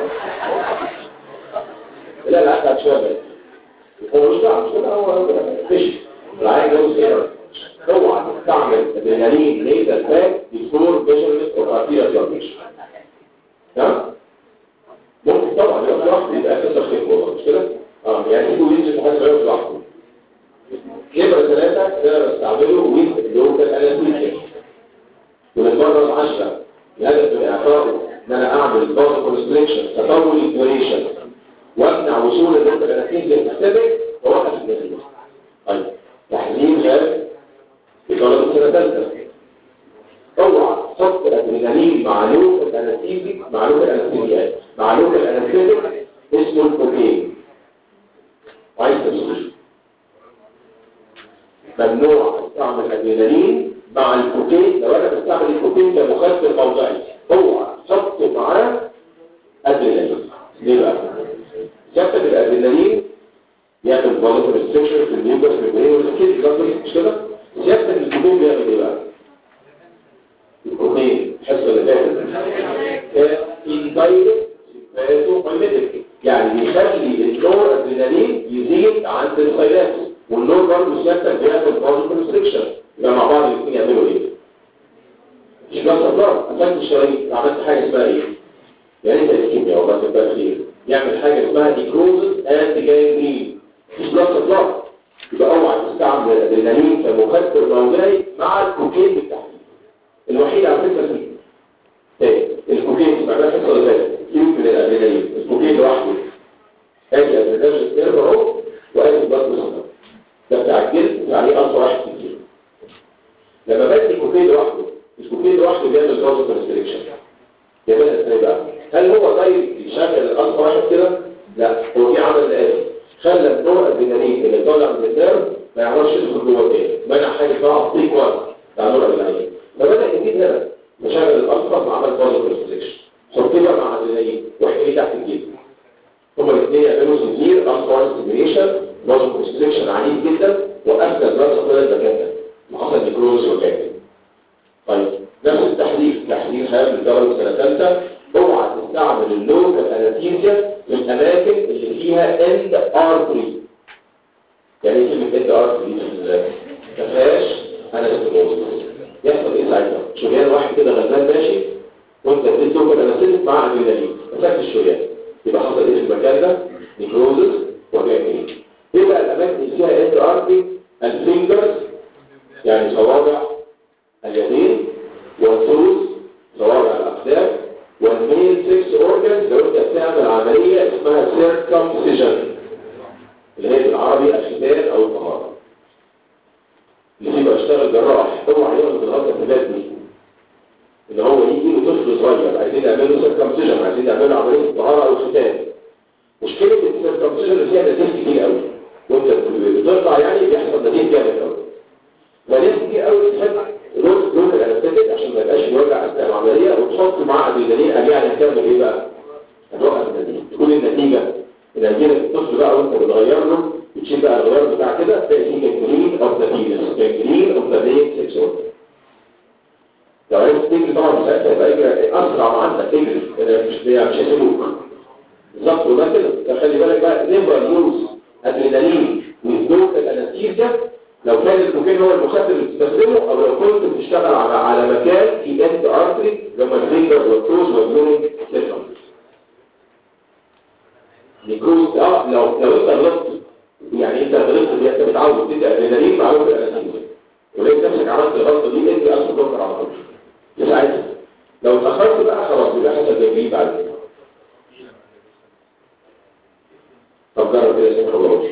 لا لا هات شويه هو مش دعوه مش كده هو فيش العين جوز ايه اوعى تستعمل ادرينالين ليزر باك بيفور فيجنالست او ارتيريال فلاميشن تمام ممكن طبعا يبقى لوحده يبقى اساسا خير والله مش كده اه يعني يجوا ينزل حاجه غير لوحده نمرة ثلاثة ده أنا بستعمله ويز لوكال انستيزيا وللمرة العشرة الهدف من إعطائه إن أنا أعمل بازل كونستريكشن تطول الديوريشن وأمنع وصول اللوكال انستيزيا المختبئ ووقف النتيجة طيب تحليل غير بطلب السنة الثالثة اوعى تحط ادرينالين مع لوكال انستيزيك مع لوكال انستيزيات مع لوكال انستيزيك اسمه الكوكين عايز تسويش ممنوع استعمل ادرينالين مع الكوكين لو انا بستعمل الكوكين كمخدر موضعي اوعى تحط معاه ادرينالين ليه بقى؟ سيادتك الادرينالين يعمل فولت ريستريكشن في النيوكليس في البرين والسكيل مش كده؟ سيادتك الكوكين بيعمل ايه بقى؟ الكوكين الحصه اللي فاتت اندايركت سيمباتو مايميتيك يعني بيخلي النور ادرينالين يزيد عند الخيلات والنور برضه سيادتك بيعمل فازو كونستريكشن يبقى مع بعض الاثنين يعملوا ايه؟ مش بس الله قفلت الشرايين عملت حاجه اسمها ايه؟ يعني انت الكيمياء والله تبقى خير يعمل حاجه اسمها ديكروزز اند جاينين مش بس الله يبقى اوعى تستعمل الادرينالين كمخدر موضعي مع الكوكين بالتحديد الوحيد على فكره فيه تاني الكوكين بعد الحصه اللي فاتت كيلو من الادرينالين الكوكين لوحده ادي ادرينالين نيرف اهو وادي بطن صدر ده بتاع الجلد عليه اصل واحد في الكيلو لما بدي كوكين لوحده الكوكين لوحده بيعمل فازو كونستريكشن يعملها ازاي بقى؟ هل هو دايركت يشغل الاصل واحد كده؟ لا هو في عمل الاتي خلى النوع الادرينالين اللي طالع من النيرف ما يعرفش يدخل جوه تاني منع حاجه اسمها ابتيك وان بتاع النوع الادرينالين فبدا يزيد هنا مشغل الاصفر وعمل فازو كونستريكشن حط بقى مع الادرينالين واحد تحت الجلد هما الاثنين يعملوا سنجير اصفر ستيميشن فازو كونستريكشن عنيف جدا وافدى البلد خلال المكان ده وحصل نيكروز وكامل طيب نفس التحليل تحليل خام لدرجه سنه ثالثه اوعى تستعمل اللوكال انستيزيا في الاماكن اللي فيها اند ارتري يعني ايه كلمه اند ارتري ما فيهاش انستيزيا يحصل ايه ساعتها شريان واحد كده غلبان ماشي وانت اديت لوكال انستيزيا مع ادرينالين مسكت الشريان يبقى حصل ايه في المكان ده نيكروزس وجامعين ايه بقى الاماكن اللي فيها اند ارتري الفينجرز يعني صوابع اليدين والثلث صوابع الاقدام والمين سكس اورجنز لو انت بتعمل عمليه اسمها سيركمسيجن اللي هي بالعربي الختان او الطهاره اللي فيه بشتغل جراح اوعى ياخد الغلطه الثلاث دي ان هو يجي له طفل صغير عايزين يعملوا سيركمسيجن عايزين يعملوا عمليه الطهاره او الختان مشكله السيركمسيجن اللي فيها نزيف كتير قوي وانت بتطلع يعني بيحصل نزيف جامد قوي فناس كتير قوي تحب لون لون الانستيك عشان ما يبقاش يوجع اثناء العمليه وتحط معاه ادرينالين قال يعني هتعمل ايه بقى؟ هتوقف النتيجه تكون النتيجه النتيجه الطفل بقى وانت بتغير له بتشيل بقى الغيار بتاع كده تلاقي فيه جنجرين اوف ذا بينس جنجرين اوف ذا بين سكس اورجن لو عرفت تجري طبعا ساعتها يبقى اجري اسرع ما عندك اجري مش مش هيسيبوك بالظبط وده كده خلي بالك بقى نمبر يوز ادرينالين ويزدوك الانستيزيا لو كان الكوكين هو المخدر اللي بتستخدمه او لو كنت بتشتغل على على مكان في اند ارتري لما الفينجر والكروز واليورين سيستم الكروز اه لو لو انت غلطت يعني انت غلطت دي انت متعود تدي ادرينالين مع لوكال انستيزيا ولقيت نفسك عملت الغلطه دي انت الف دكتور على طول ساعتها لو اتاخرت بقى خلاص يبقى حصل تجريب بعد كده طب جرب كده سيبك الله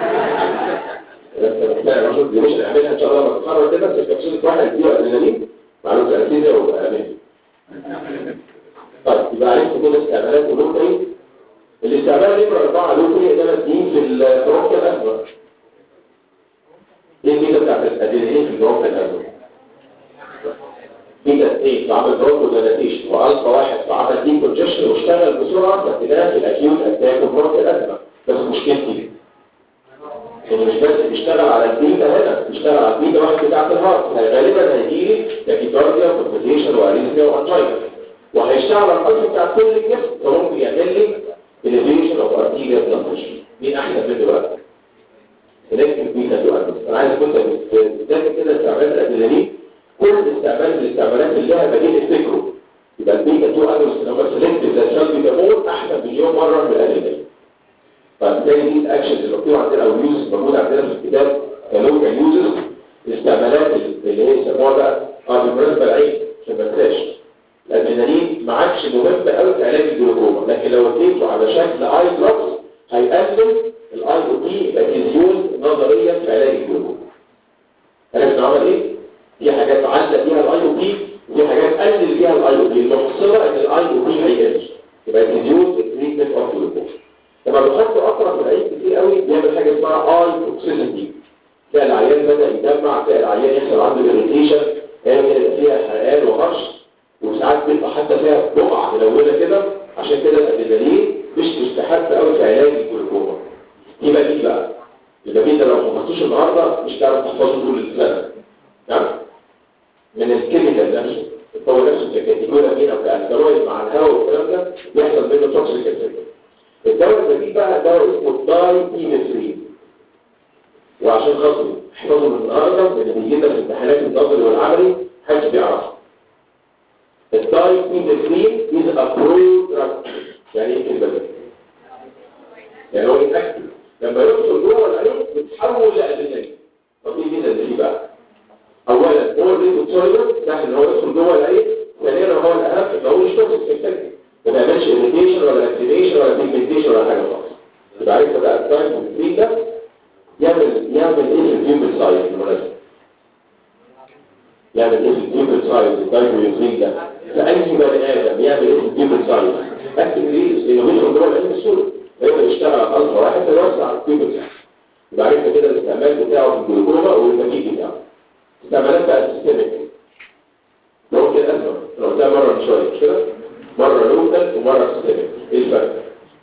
لا المفروض دي مش نعملها ان شاء الله لما تتخرج كده بس كبسولة واحد دي ادرينالين معلومة انستيزيا وبقى امين طيب يبقى عرفت كل استعمالات اللوكري الاستعمال نمرة أربعة لوكري ده مدين في البروكيا الأسود ايه الميزة بتاعت الادرينالين في البروكيا الأسود؟ ميزة ايه؟ بعمل بروكو داناتيشن والفا واحد فعمل دي كونجشن واشتغل بسرعة فاتجاه الاكيوت اتاك البروكيا الأسود بس مشكلتي انه مش بس بيشتغل على البيتا هنا بيشتغل على البيتا واحد بتاعت الهارت غالبا هيجيلي تاكيكارديا كومبليكيشن واريزميا وانجينا وهيشتغل على القلب بتاع كل الجسم فممكن يعمل لي elevation of arterial blood pressure مين احسن منه بقى؟ سلكتيف بيتا تو انا عايز كنت بتذاكر كده استعمال الادرينالين كل استعمال من الاستعمالات اللي لها بديل افتكره يبقى البيتا تو اجونست اللي هم سلكتيف زي الشالبيتامول احسن مليون مره من الادرينالين فبالتالي دي الاكشنز اللي مكتوب عندنا او اليوزز موجوده عندنا في الكتاب كلوكال يوزز الاستعمالات اللي هي يسموها بقى اه بالمناسبه العين عشان ما انساش الادرينالين ما عادش مهم قوي في علاج الجلوكوما لكن لو اديته على شكل اي دروبس هيقلل الاي او بي يبقى كيزيون نظريا في علاج الجلوكوما عرفت عمل ايه؟ في حاجات علق بيها الاي او بي وفي حاجات قلل بيها الاي او بي المحصله ان الاي او بي هيقل يبقى كيزيون تريتمنت اوف جلوكوما لما بنحط اقرا في العين كتير قوي بيعمل حاجه اسمها اي توكسيسيتي تلاقي العيان بدا يدمع تلاقي العيان يحصل عنده اريتيشن فيها حرقان وهرش وساعات بيبقى حتى فيها بقعه ملونه كده عشان كده الادرينالين مش مستحب قوي في علاج الجلوكوما يبقى دي بقى يبقى دي لو ما حطوش النهارده مش هتعرف تحفظه طول السنه تمام من الكيميكال نفسه هو نفسه كاتيجوري او كالكالويد مع الهواء والكلام ده بيحصل منه توكسيك افكت الدواء الجديد بقى دواء اسمه الداي ايميثرين وعشان خاطر احفظه من النهارده لان بيجي لنا في امتحانات النظري والعملي محدش بيعرفه الداي ايميثرين از ابروف دراج يعني ايه كلمه دي؟ يعني هو يتاكد لما يدخل جوه العين بتحول لادرينالين طب ايه كده اللي فيه بقى؟ اولا هو اللي سوليدر ده ان هو يدخل جوه العين ثانيا هو الاهم ان هو مش توكسيك ما بيعملش irritation ولا activation ولا pigmentation ولا حاجه خالص يبقى عرفت بقى التايم والفري ده يعمل يعمل ايه في البيوبل سايز بالمناسبه يعمل ايه في البيوبل سايز التايم والفري ده فاي بني ادم يعمل ايه في البيوبل سايز اكتب ريز لانه بيدخل جوه العين بسهوله فيقدر يشتغل على الالفا واحد فيوسع البيوبل سايز يبقى عرفت كده الاستعمال بتاعه في الجلوكوما والنتيجه بتاعه استعمالات بقى سيستميك لو كده اسمع لو قلتها مره من شويه مش كده مرة لوكال ومرة سيستميك ايه الفرق؟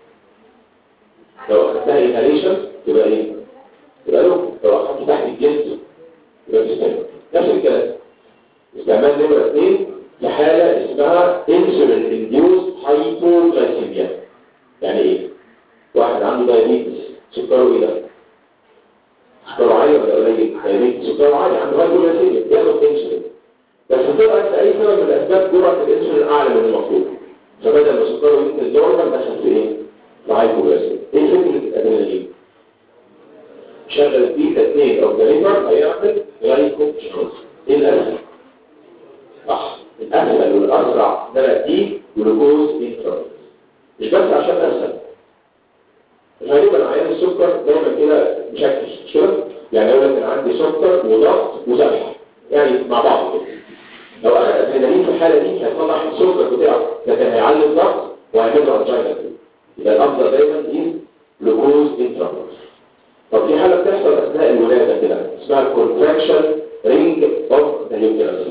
لو اخدتها انهاليشن تبقى ايه؟ تبقى لوكال لو اخدت تحت الجلد يبقى سيستميك نفس الكلام استعمال نمرة اثنين في حالة اسمها انسولين انديوز هايبوغلايسيميا يعني ايه؟ واحد عنده دايابيتس سكره ايه ده؟ سكره عالي ولا قليل؟ دايابيتس سكره عالي عنده هايبوغلايسيميا بياخد انسولين بس طلعت اي سبب من الاسباب جرعه الانسولين اعلى من المطلوب فبدل ما سكره يمكن نورمال دخل في ايه؟ في هايبوغلايسيميا ايه فكره الادرينالين؟ شغل بيتا 2 او جليفر هيعمل جلايكوجينوز ايه الاسهل؟ صح الاسهل والاسرع ان انا اديه جلوكوز انترا مش بس عشان اسهل غالبا عيان السكر دايما كده مشكل مش كده؟ يعني اقول لك انا عندي سكر وضغط وذبح يعني مع بعض كده لو اخذ ادرينالين في الحاله دي هيصلح السكر بتاعه لكن هيعلي الضغط وهيعمل له انجينا يبقى الافضل دايما ايه جلوكوز انترافيروس طب في حاله بتحصل اثناء الولاده كده اسمها الكونتراكشن رينج اوف ذا يوترس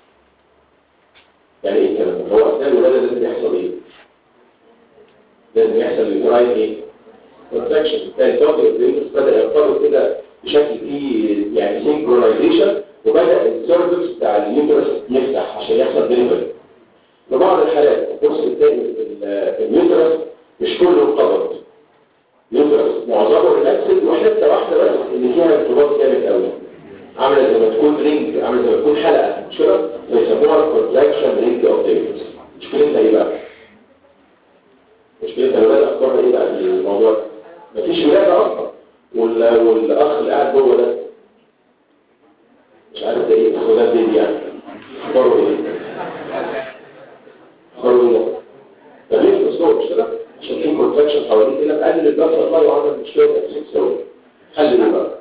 يعني ايه الكلام ده هو اثناء الولاده لازم يحصل ايه لازم يحصل يوتراين ايه كونتراكشن بالتالي ضغط اليوترس بدا يرتبط كده بشكل فيه يعني سينكرونايزيشن وبدأ السيرفكس بتاع اليوترس يفتح عشان يحصل ديليفري في بعض الحالات بص تلاقي اليوترس مش كله انقبض اليوترس معظمه ريلاكسد وحته واحده بس اللي فيها ارتباط جامد قوي عامله زي ما تكون رينج عامله زي ما تكون حلقه مش كده بيسموها كونتراكشن رينج اوف ديفيس مشكلتها ايه بقى؟ مشكلتها الولاد اخبارها ايه بقى في الموضوع ده؟ مفيش ولاده اصلا وال- والاخ اللي قاعد جوه ده مش عارف ده ايه الخدات دي يعني اخباره ايه اخباره ايه ده ليه الاسلوب مش كده عشان في كونتراكشن حوالين كده بقلل الضغط الله وعمل مشكله تكسير سوي حل ايه بقى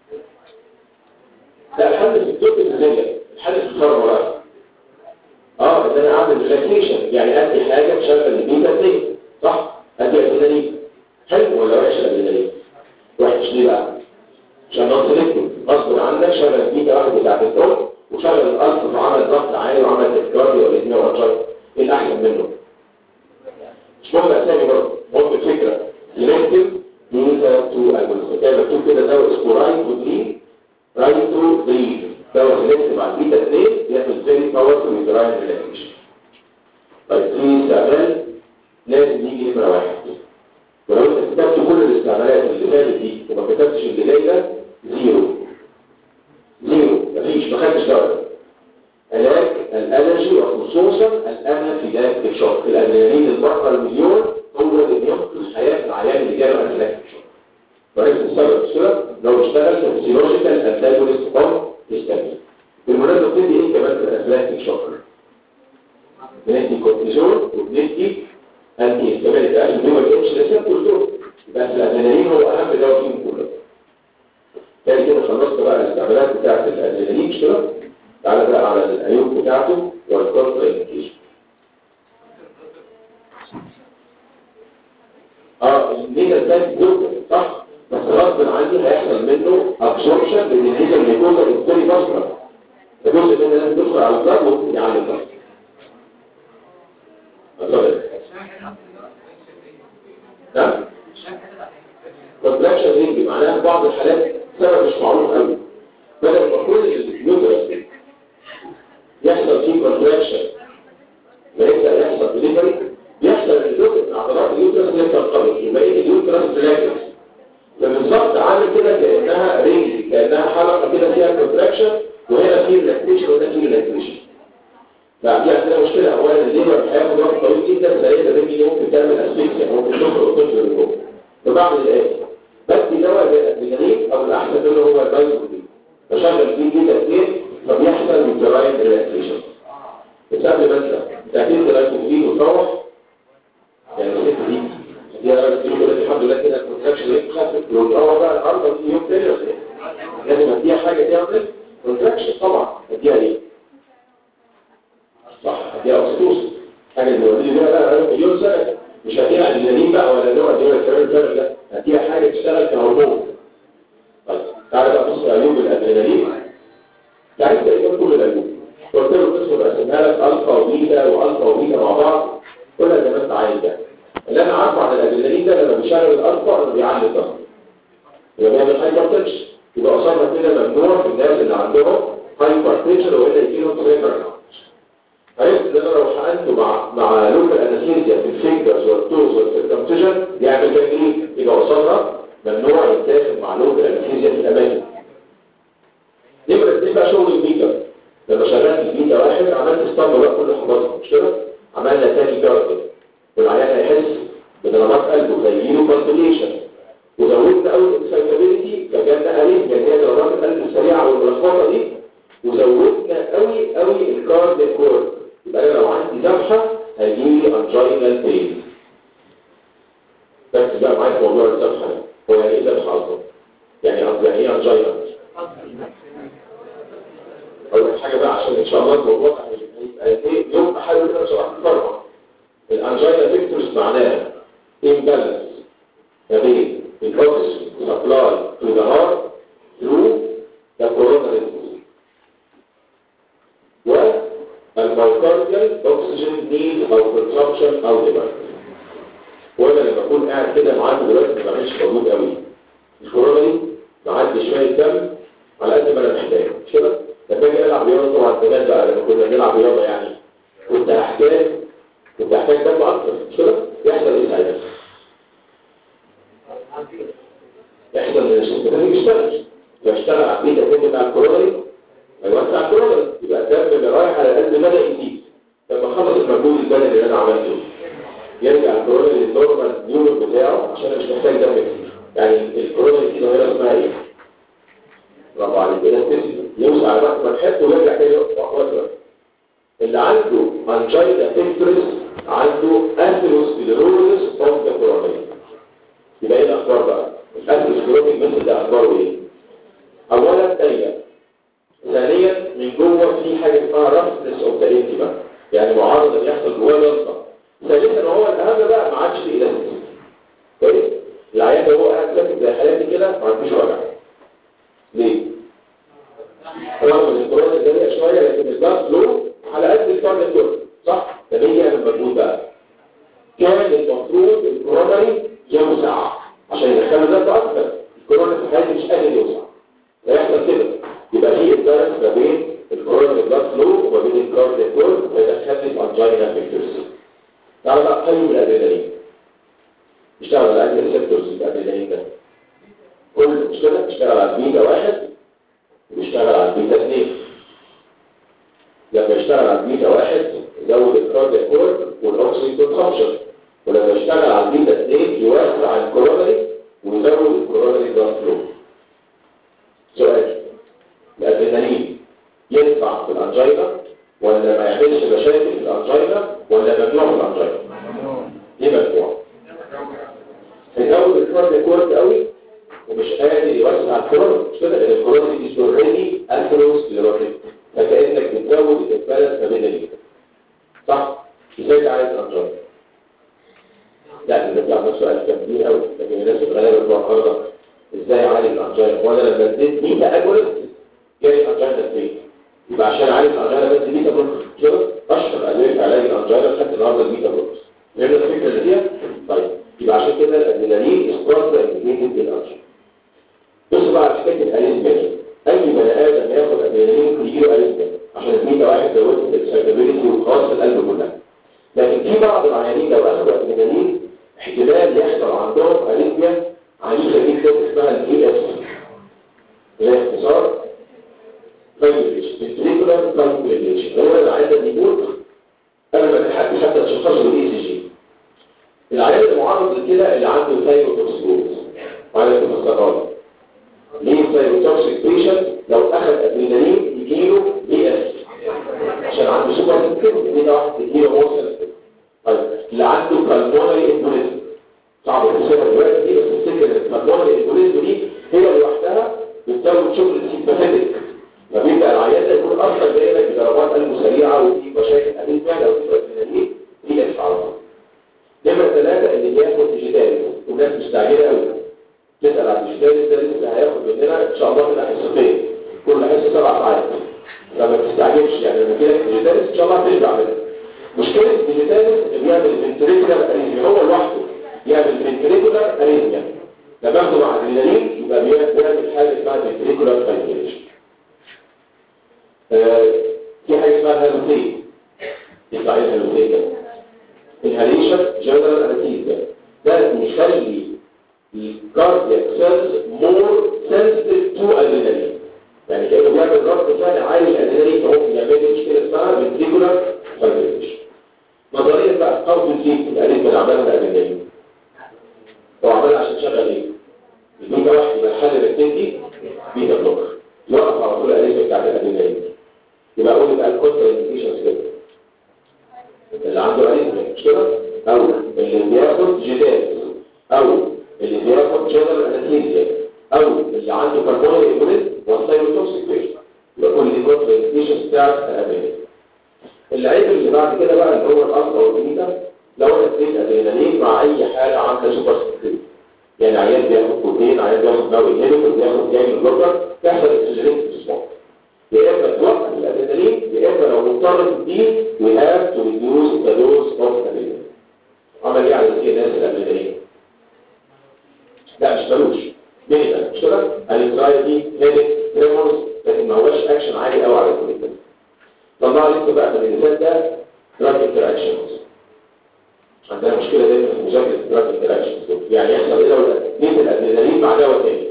لا الحل في الطب النزالي الحل في الخرب بقى اه ان انا اعمل ريلاكسيشن يعني ادي حاجه تشغل البيتا 2 صح ادي ادرينالين حلو ولا وحش الادرينالين وحش ليه بقى عشان نون سيلكتيف غصب عنك شغل البيتا واحد بتاعت الدم وشغل الالف وعمل ضغط عالي وعمل تكارديو والاسميه وانشاي ايه الاحسن منه مش مهم اسامي برضه مهم الفكره سيلكتيف بيتا 2 اجونست كده مكتوب كده دواء اسمه سيلكتيف على البيتا 2 يعمل فيري باورفول يوتراين ريلاكسيشن طيب في استعمال لازم يجي نمره واحد ولو انت كتبت كل الاستعمالات اللي فاتت دي وما كتبتش اللي جاي ده زيرو زيرو مفيش ما خدتش دواء علاج الالرجي وخصوصا الانافيلاكتيك شوك الادرينالين المره المليون هو اللي بينقذ حياه العيان اللي جاله انافيلاكتيك شوك ولكن السبب السبب لو اشتغل كفسيولوجيكال انتاجونست اوف هيستامين بالمناسبه بتدي ايه كمان في الانافيلاكتيك شوك بندي كورتيزون وبندي انتي هيستامينيك اكشن هو الاتش ريسبتور دول بس الادرينالين هو اهم دواء فيهم كلهم تاني كده خلصت بقى الاستعمالات بتاعت الادرينالين مش كده تعالى بقى على العيوب بتاعته والكونترا انديكيشن اه النيجا تانك جزء صح بس غصب عني هيحصل منه ابسوربشن لان النيجا الجلوكوزا بالتالي بصره الجزء منه لازم تدخل على البلد وممكن يعلي الضغط اتفضل نعم كونتراكشن رينج معناها في بعض الحالات سبب مش معروف قوي بدل ما كل اليوترس يحصل فيه كونتراكشن ويبدا يحصل ديليفري بيحصل الجزء من عضلات اليوترس اللي بتنقبض يبقى ايه اليوترس ريلاكس فبالظبط عامل كده كانها رينج كانها حلقه كده فيها كونتراكشن وهنا في ريلاكسيشن وهنا في ريلاكسيشن لا دي عندنا مشكله اولا الليبر هياخد وقت طويل جدا زي الرجل دي ممكن تعمل اسفيكسيا ممكن تخرج وتنزل من جوه فبعمل الاتي بس دواء زي الادرينالين او الاحسن منه هو البايزوبين بشغل فيه جدا كتير فبيحصل ميتراين ريلاكسيشن بس قبل ما انسى تاكيد البايزوبين وتروح يعني الست دي دي انا بس بقول لك الحمد لله كده الكونتراكشن ريت خفت وتروح بقى الارض دي يوم تاني ولا ايه؟ لازم اديها حاجه تعمل كونتراكشن طبعا اديها ايه؟ صح اديها اوكسيتوسن حاجه اللي ودي لا لا لا مليون سنه مش هديها ادرينالين بقى ولا نوع اديها الكلام الفارغ ده هديها حاجه تشتغل كهرمون طيب تعالى بقى بص عيوب الادرينالين تعرف تقريبا كل العيوب قلت له قسم بقسمها لك الفا وبيتا والفا وبيتا مع بعض كلها زي ما انت عايز يعني اللي انا عارفه عن الادرينالين ده لما بيشغل الالفا انه بيعلي الضغط يبقى بيعمل هايبرتنشن يبقى قصادنا كده ممنوع في الناس اللي عندهم هايبرتنشن والا يجيلهم تريجر عرفت ان انا لو حقنته مع مع لوكال انستيزيا في الفينجرز والتوز والسيركمسيجن يعمل جنجرين يبقى قصادنا ممنوع يتاخد مع لوكال انستيزيا في الاماكن نمرة اتنين بقى شغل البيتا لما شغلت البيتا واحد عملت اسطمبة بقى كل حفاظها مش كده؟ عملنا تاني كارت كده والعيان هيحس بضربات قلبه زي يلو كونتليشن وزودنا اول اكسايتابيلتي فجالنا عليه كان هي ضربات القلب السريعه والملخبطه دي وزودنا قوي قوي الكارد كورد يبقى انا لو عندي ذبحه هيجيلي انجينال بين بس بقى معايا في موضوع الذبحه ده هو يعني ايه ذبحه اصلا؟ يعني قصدي يعني ايه انجينال؟ اول حاجه بقى عشان ان شاء الله الموضوع هيبقى ايه يوم حلو كده شرح الفرق الانجينا فيكتورز معناها امبالانس ما بين الاكسجين سبلاي تو ذا هارت ثرو ذا كورونا والمايوكارديال اوكسجين نيد او كونسبشن او ديماند وانا لما اكون قاعد كده معاك دلوقتي ما بعملش مجهود قوي الكورونا دي بعدي شويه دم على قد ما انا محتاج مش كده لما اجي العب رياضه طبعا زمان بقى لما كنا بنلعب رياضه يعني كنت هحتاج كنت هحتاج دم اكتر مش كده يحصل ايه ساعتها يحصل ان السيستم ما يشتغلش يشتغل على البيتا تاني بتاع الكورونري هيوسع الكورونري يبقى الدم اللي رايح على القلب بدا يزيد لما خلص المجهود البدني اللي انا عملته يرجع الكورونري للنورمال نيورون بتاعه عشان أنا مش محتاج دم كتير يعني الكورونري دي ظاهره اسمها ايه؟ برافو عليك الاستيسيس يوسع الوقت ما تحس ويرجع تاني وقت اللي عنده انجينا بيكتوريس عنده اثيروسكليروزس اوف ذا كورونري يبقى ايه الاخبار بقى الاثيروسكليروتيك مثل ده اخباره ايه اولا ضيق ثانيا من جوه في حاجه اسمها رفنس اوف ذا انتما يعني معارضه ان يحصل جواه ضغط ثالثا وهو الاهم بقى ما عادش فيه الاستيسيس كويس العيان ده هو قاعد ساكت زي حالاتي كده ما عندوش وجع ليه رغم ان الكورونا جريئه شويه لكن الضغط له على قد الكارد كله صح ده بيجي يعمل مجهود بقى كان المفروض الكورونري يوسع عشان يدخل ذات اكتر الكورونا في حياتي مش قادر يوسع لا يحصل كده يبقى في الدرس ما بين الكاردياك كورد ويدخلني في انجينا بيكتورز تعالى بقى قيم الادرينالين اشتغل على انهي ريسبتورز الادرينالين ده كل مش كده اشتغل على البيتا واحد ويشتغل على البيتا اثنين لما يشتغل على البيتا واحد يزود الكاردياك كورد والاكسجين كونسبشن ولما يشتغل على البيتا اثنين يوسع الكورونري ويزود الكورونري بلاد فلو سؤال الادرينالين ينفع في الانجينا ولا ما يعملش مشاكل في الانجينا ولا ممنوع في الانجينا ليه ممنوع يزود الكورد كورد قوي ومش قادر يوسع الكورد مش كده لان الكورد دي اوريدي اثيروسكليروتيك فكانك بتزود البالانس ما بين الاثنين صح ازاي تعالج الانجينا لا ده بيطلع ده سؤال كبير قوي لكن الناس الغلابه بتوع النهارده ازاي اعالج الانجينا وانا لما اديت بيتا اجولست جاي الانجينا فين يبقى عشان اعالج الانجينا بس بيتا بلوكس كده اشهر ادويه في علاج الانجينا خدت النهارده البيتا بلوكس فهمنا الفكره اللي هي طيب يبقى عشان كده الادرينالين اسقاط انتجريتد بالانجينا بص بقى على حكايه الاريزميا دي اي بني ادم ياخد ادرينالين يجيله اريزميا عشان البيتا واحد زودت الاكسايتابيلتي وخاص القلب كلها لكن في بعض العيانين لو اخذوا ادرينالين احتمال يحصل عندهم اريثميا عنيفه جدا اسمها البي اس اللي هي اختصار فايبريشن فينتريكولار فايبريشن هو العيان اللي يموت قبل ما حد حتى تشخصه بالاي سي جي العيان المعرض لكده اللي عنده ثايروتوكسيكوز وعلى تفسرها ليه ثايروتوكسيك بيشنت لو اخذ ادرينالين يجيله بي اس عشان عنده سوبر سيستم دي واحد تجيله موصل طيب اللي عنده بالمونري امبوليزم صعب تفسرها دلوقتي دي بس تفتكر ان البالمونري امبوليزم دي هي لوحدها بتزود شغل السيمباثيك فبيبقى العيان ده يكون اصلا جاي لك بضربات قلب سريعه وفي مشاكل اريثميا لو في ادرينالين دي اس على طول نمرة ثلاثة اللي بياخد ديجيتالي والناس مستعجلة قوي تسأل عن الديجيتالي ده لسه هياخد مننا ان شاء الله كده حصتين كل حصة سبع ساعات فما تستعجلش يعني لما تجيلك ديجيتالي ان شاء الله هترجع منها مشكلة الديجيتالي اللي بيعمل فنتريكولار اريزميا هو لوحده يعمل فنتريكولار اريزميا لما اخده مع ادرينالين يبقى بيعمل حاجة اسمها فنتريكولار فايبريشن في حاجة اسمها هالوتين يطلع ايه الهالوتين ده inhalation general anesthesia ده بيخلي الكاردياك سيلز مور سنسيتيف تو ادرينالين يعني كانه بيعمل رد فعل عالي الادرينالين فهو بيعمل مشكله اسمها فنتريكولار فايبريشن نظريا بقى قوه الفيك الاليف اللي عملها الادرينالين هو عملها عشان تشغل ايه؟ البيتا واحد يبقى الحل الاثنين دي بيتا بلوكر يوقف على طول الاليف بتاع الادرينالين يبقى اقول بقى الكونتر انديكيشنز كده اللي عنده اريثميا مش كده او اللي بياخد جدال او اللي بياخد جنرال انستيزيا او اللي عنده كربونيك ايبوليز والسايروتوكسيك بيشن يبقى كل دي كونترينديشنز بتاعت تقابلها العيب اللي بعد كده بقى اللي هو الاصل او البيتا لو انا اديت ادرينالين مع اي حاجه عامله سوبر ستيت يعني عيان بياخد كوتين عيان بياخد ناوي انهبيتور بياخد جاي بلوكر يحصل اكسجريت سبوت يا اما توقف الادرينالين يا اما لو مضطر تديه we have to reduce the dose of adrenaline عمل ايه على السي ان اس الادرينالين لا مش ملوش ميتا مش كده الانكرايتي هيدك تريمورز لكن ما هوش اكشن عالي قوي على الكوليكتر طلع لي بقى في الانسان ده دراج انتراكشنز عندنا مشكله دايما في مذاكره دراج انتراكشنز يعني يحصل ايه لو اديت الادرينالين مع دواء تاني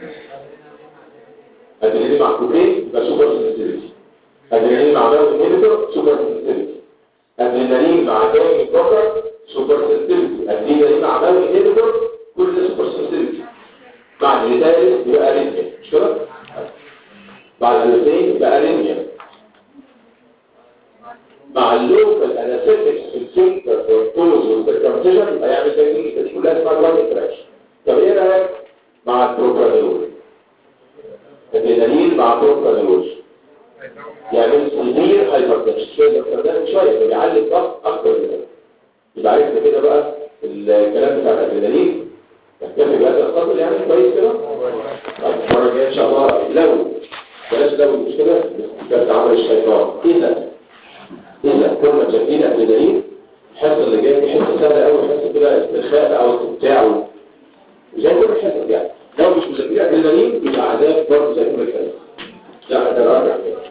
ادرينالين مع كوكين يبقى سوبر سنسيتيفيتي ادرينالين مع دواء انهبيتور سوبر سنسيتيفيتي ادرينالين مع دواء بلوكر سوبر سنسيتيفيتي ادرينالين مع دواء انهبيتور كل ده سوبر سنسيتيفيتي بعد الثالث يبقى اريثميا مش كده بعد الاثنين يبقى اريثميا مع اللوكال انستيكس في السنتر والكولوز والسيركمسيشن يبقى يعمل تكنيك دي كلها اسمها دراج انتراكشن طب ايه رايك مع البروبرانول الادرينالين مع البروبرانول يعمل سيفير هايبرتنشن شويه ده شويه بيعلي الضغط اكتر من كده يبقى عرفنا كده بقى الكلام بتاع الادرينالين نكتفي بهذا القدر يعني كويس كده طيب المره الجايه ان شاء الله لو بلاش لو مش كده بس عمل الشيطان اذا اذا كنا شايفين ادرينالين الحصه اللي جايه دي حصه سهله قوي حصه كده استرخاء او استمتاع زي كل الحصص يعني لو مش مذاكرين ادرينالين يبقى عذاب برضه زي كل الحصص لا ده راجع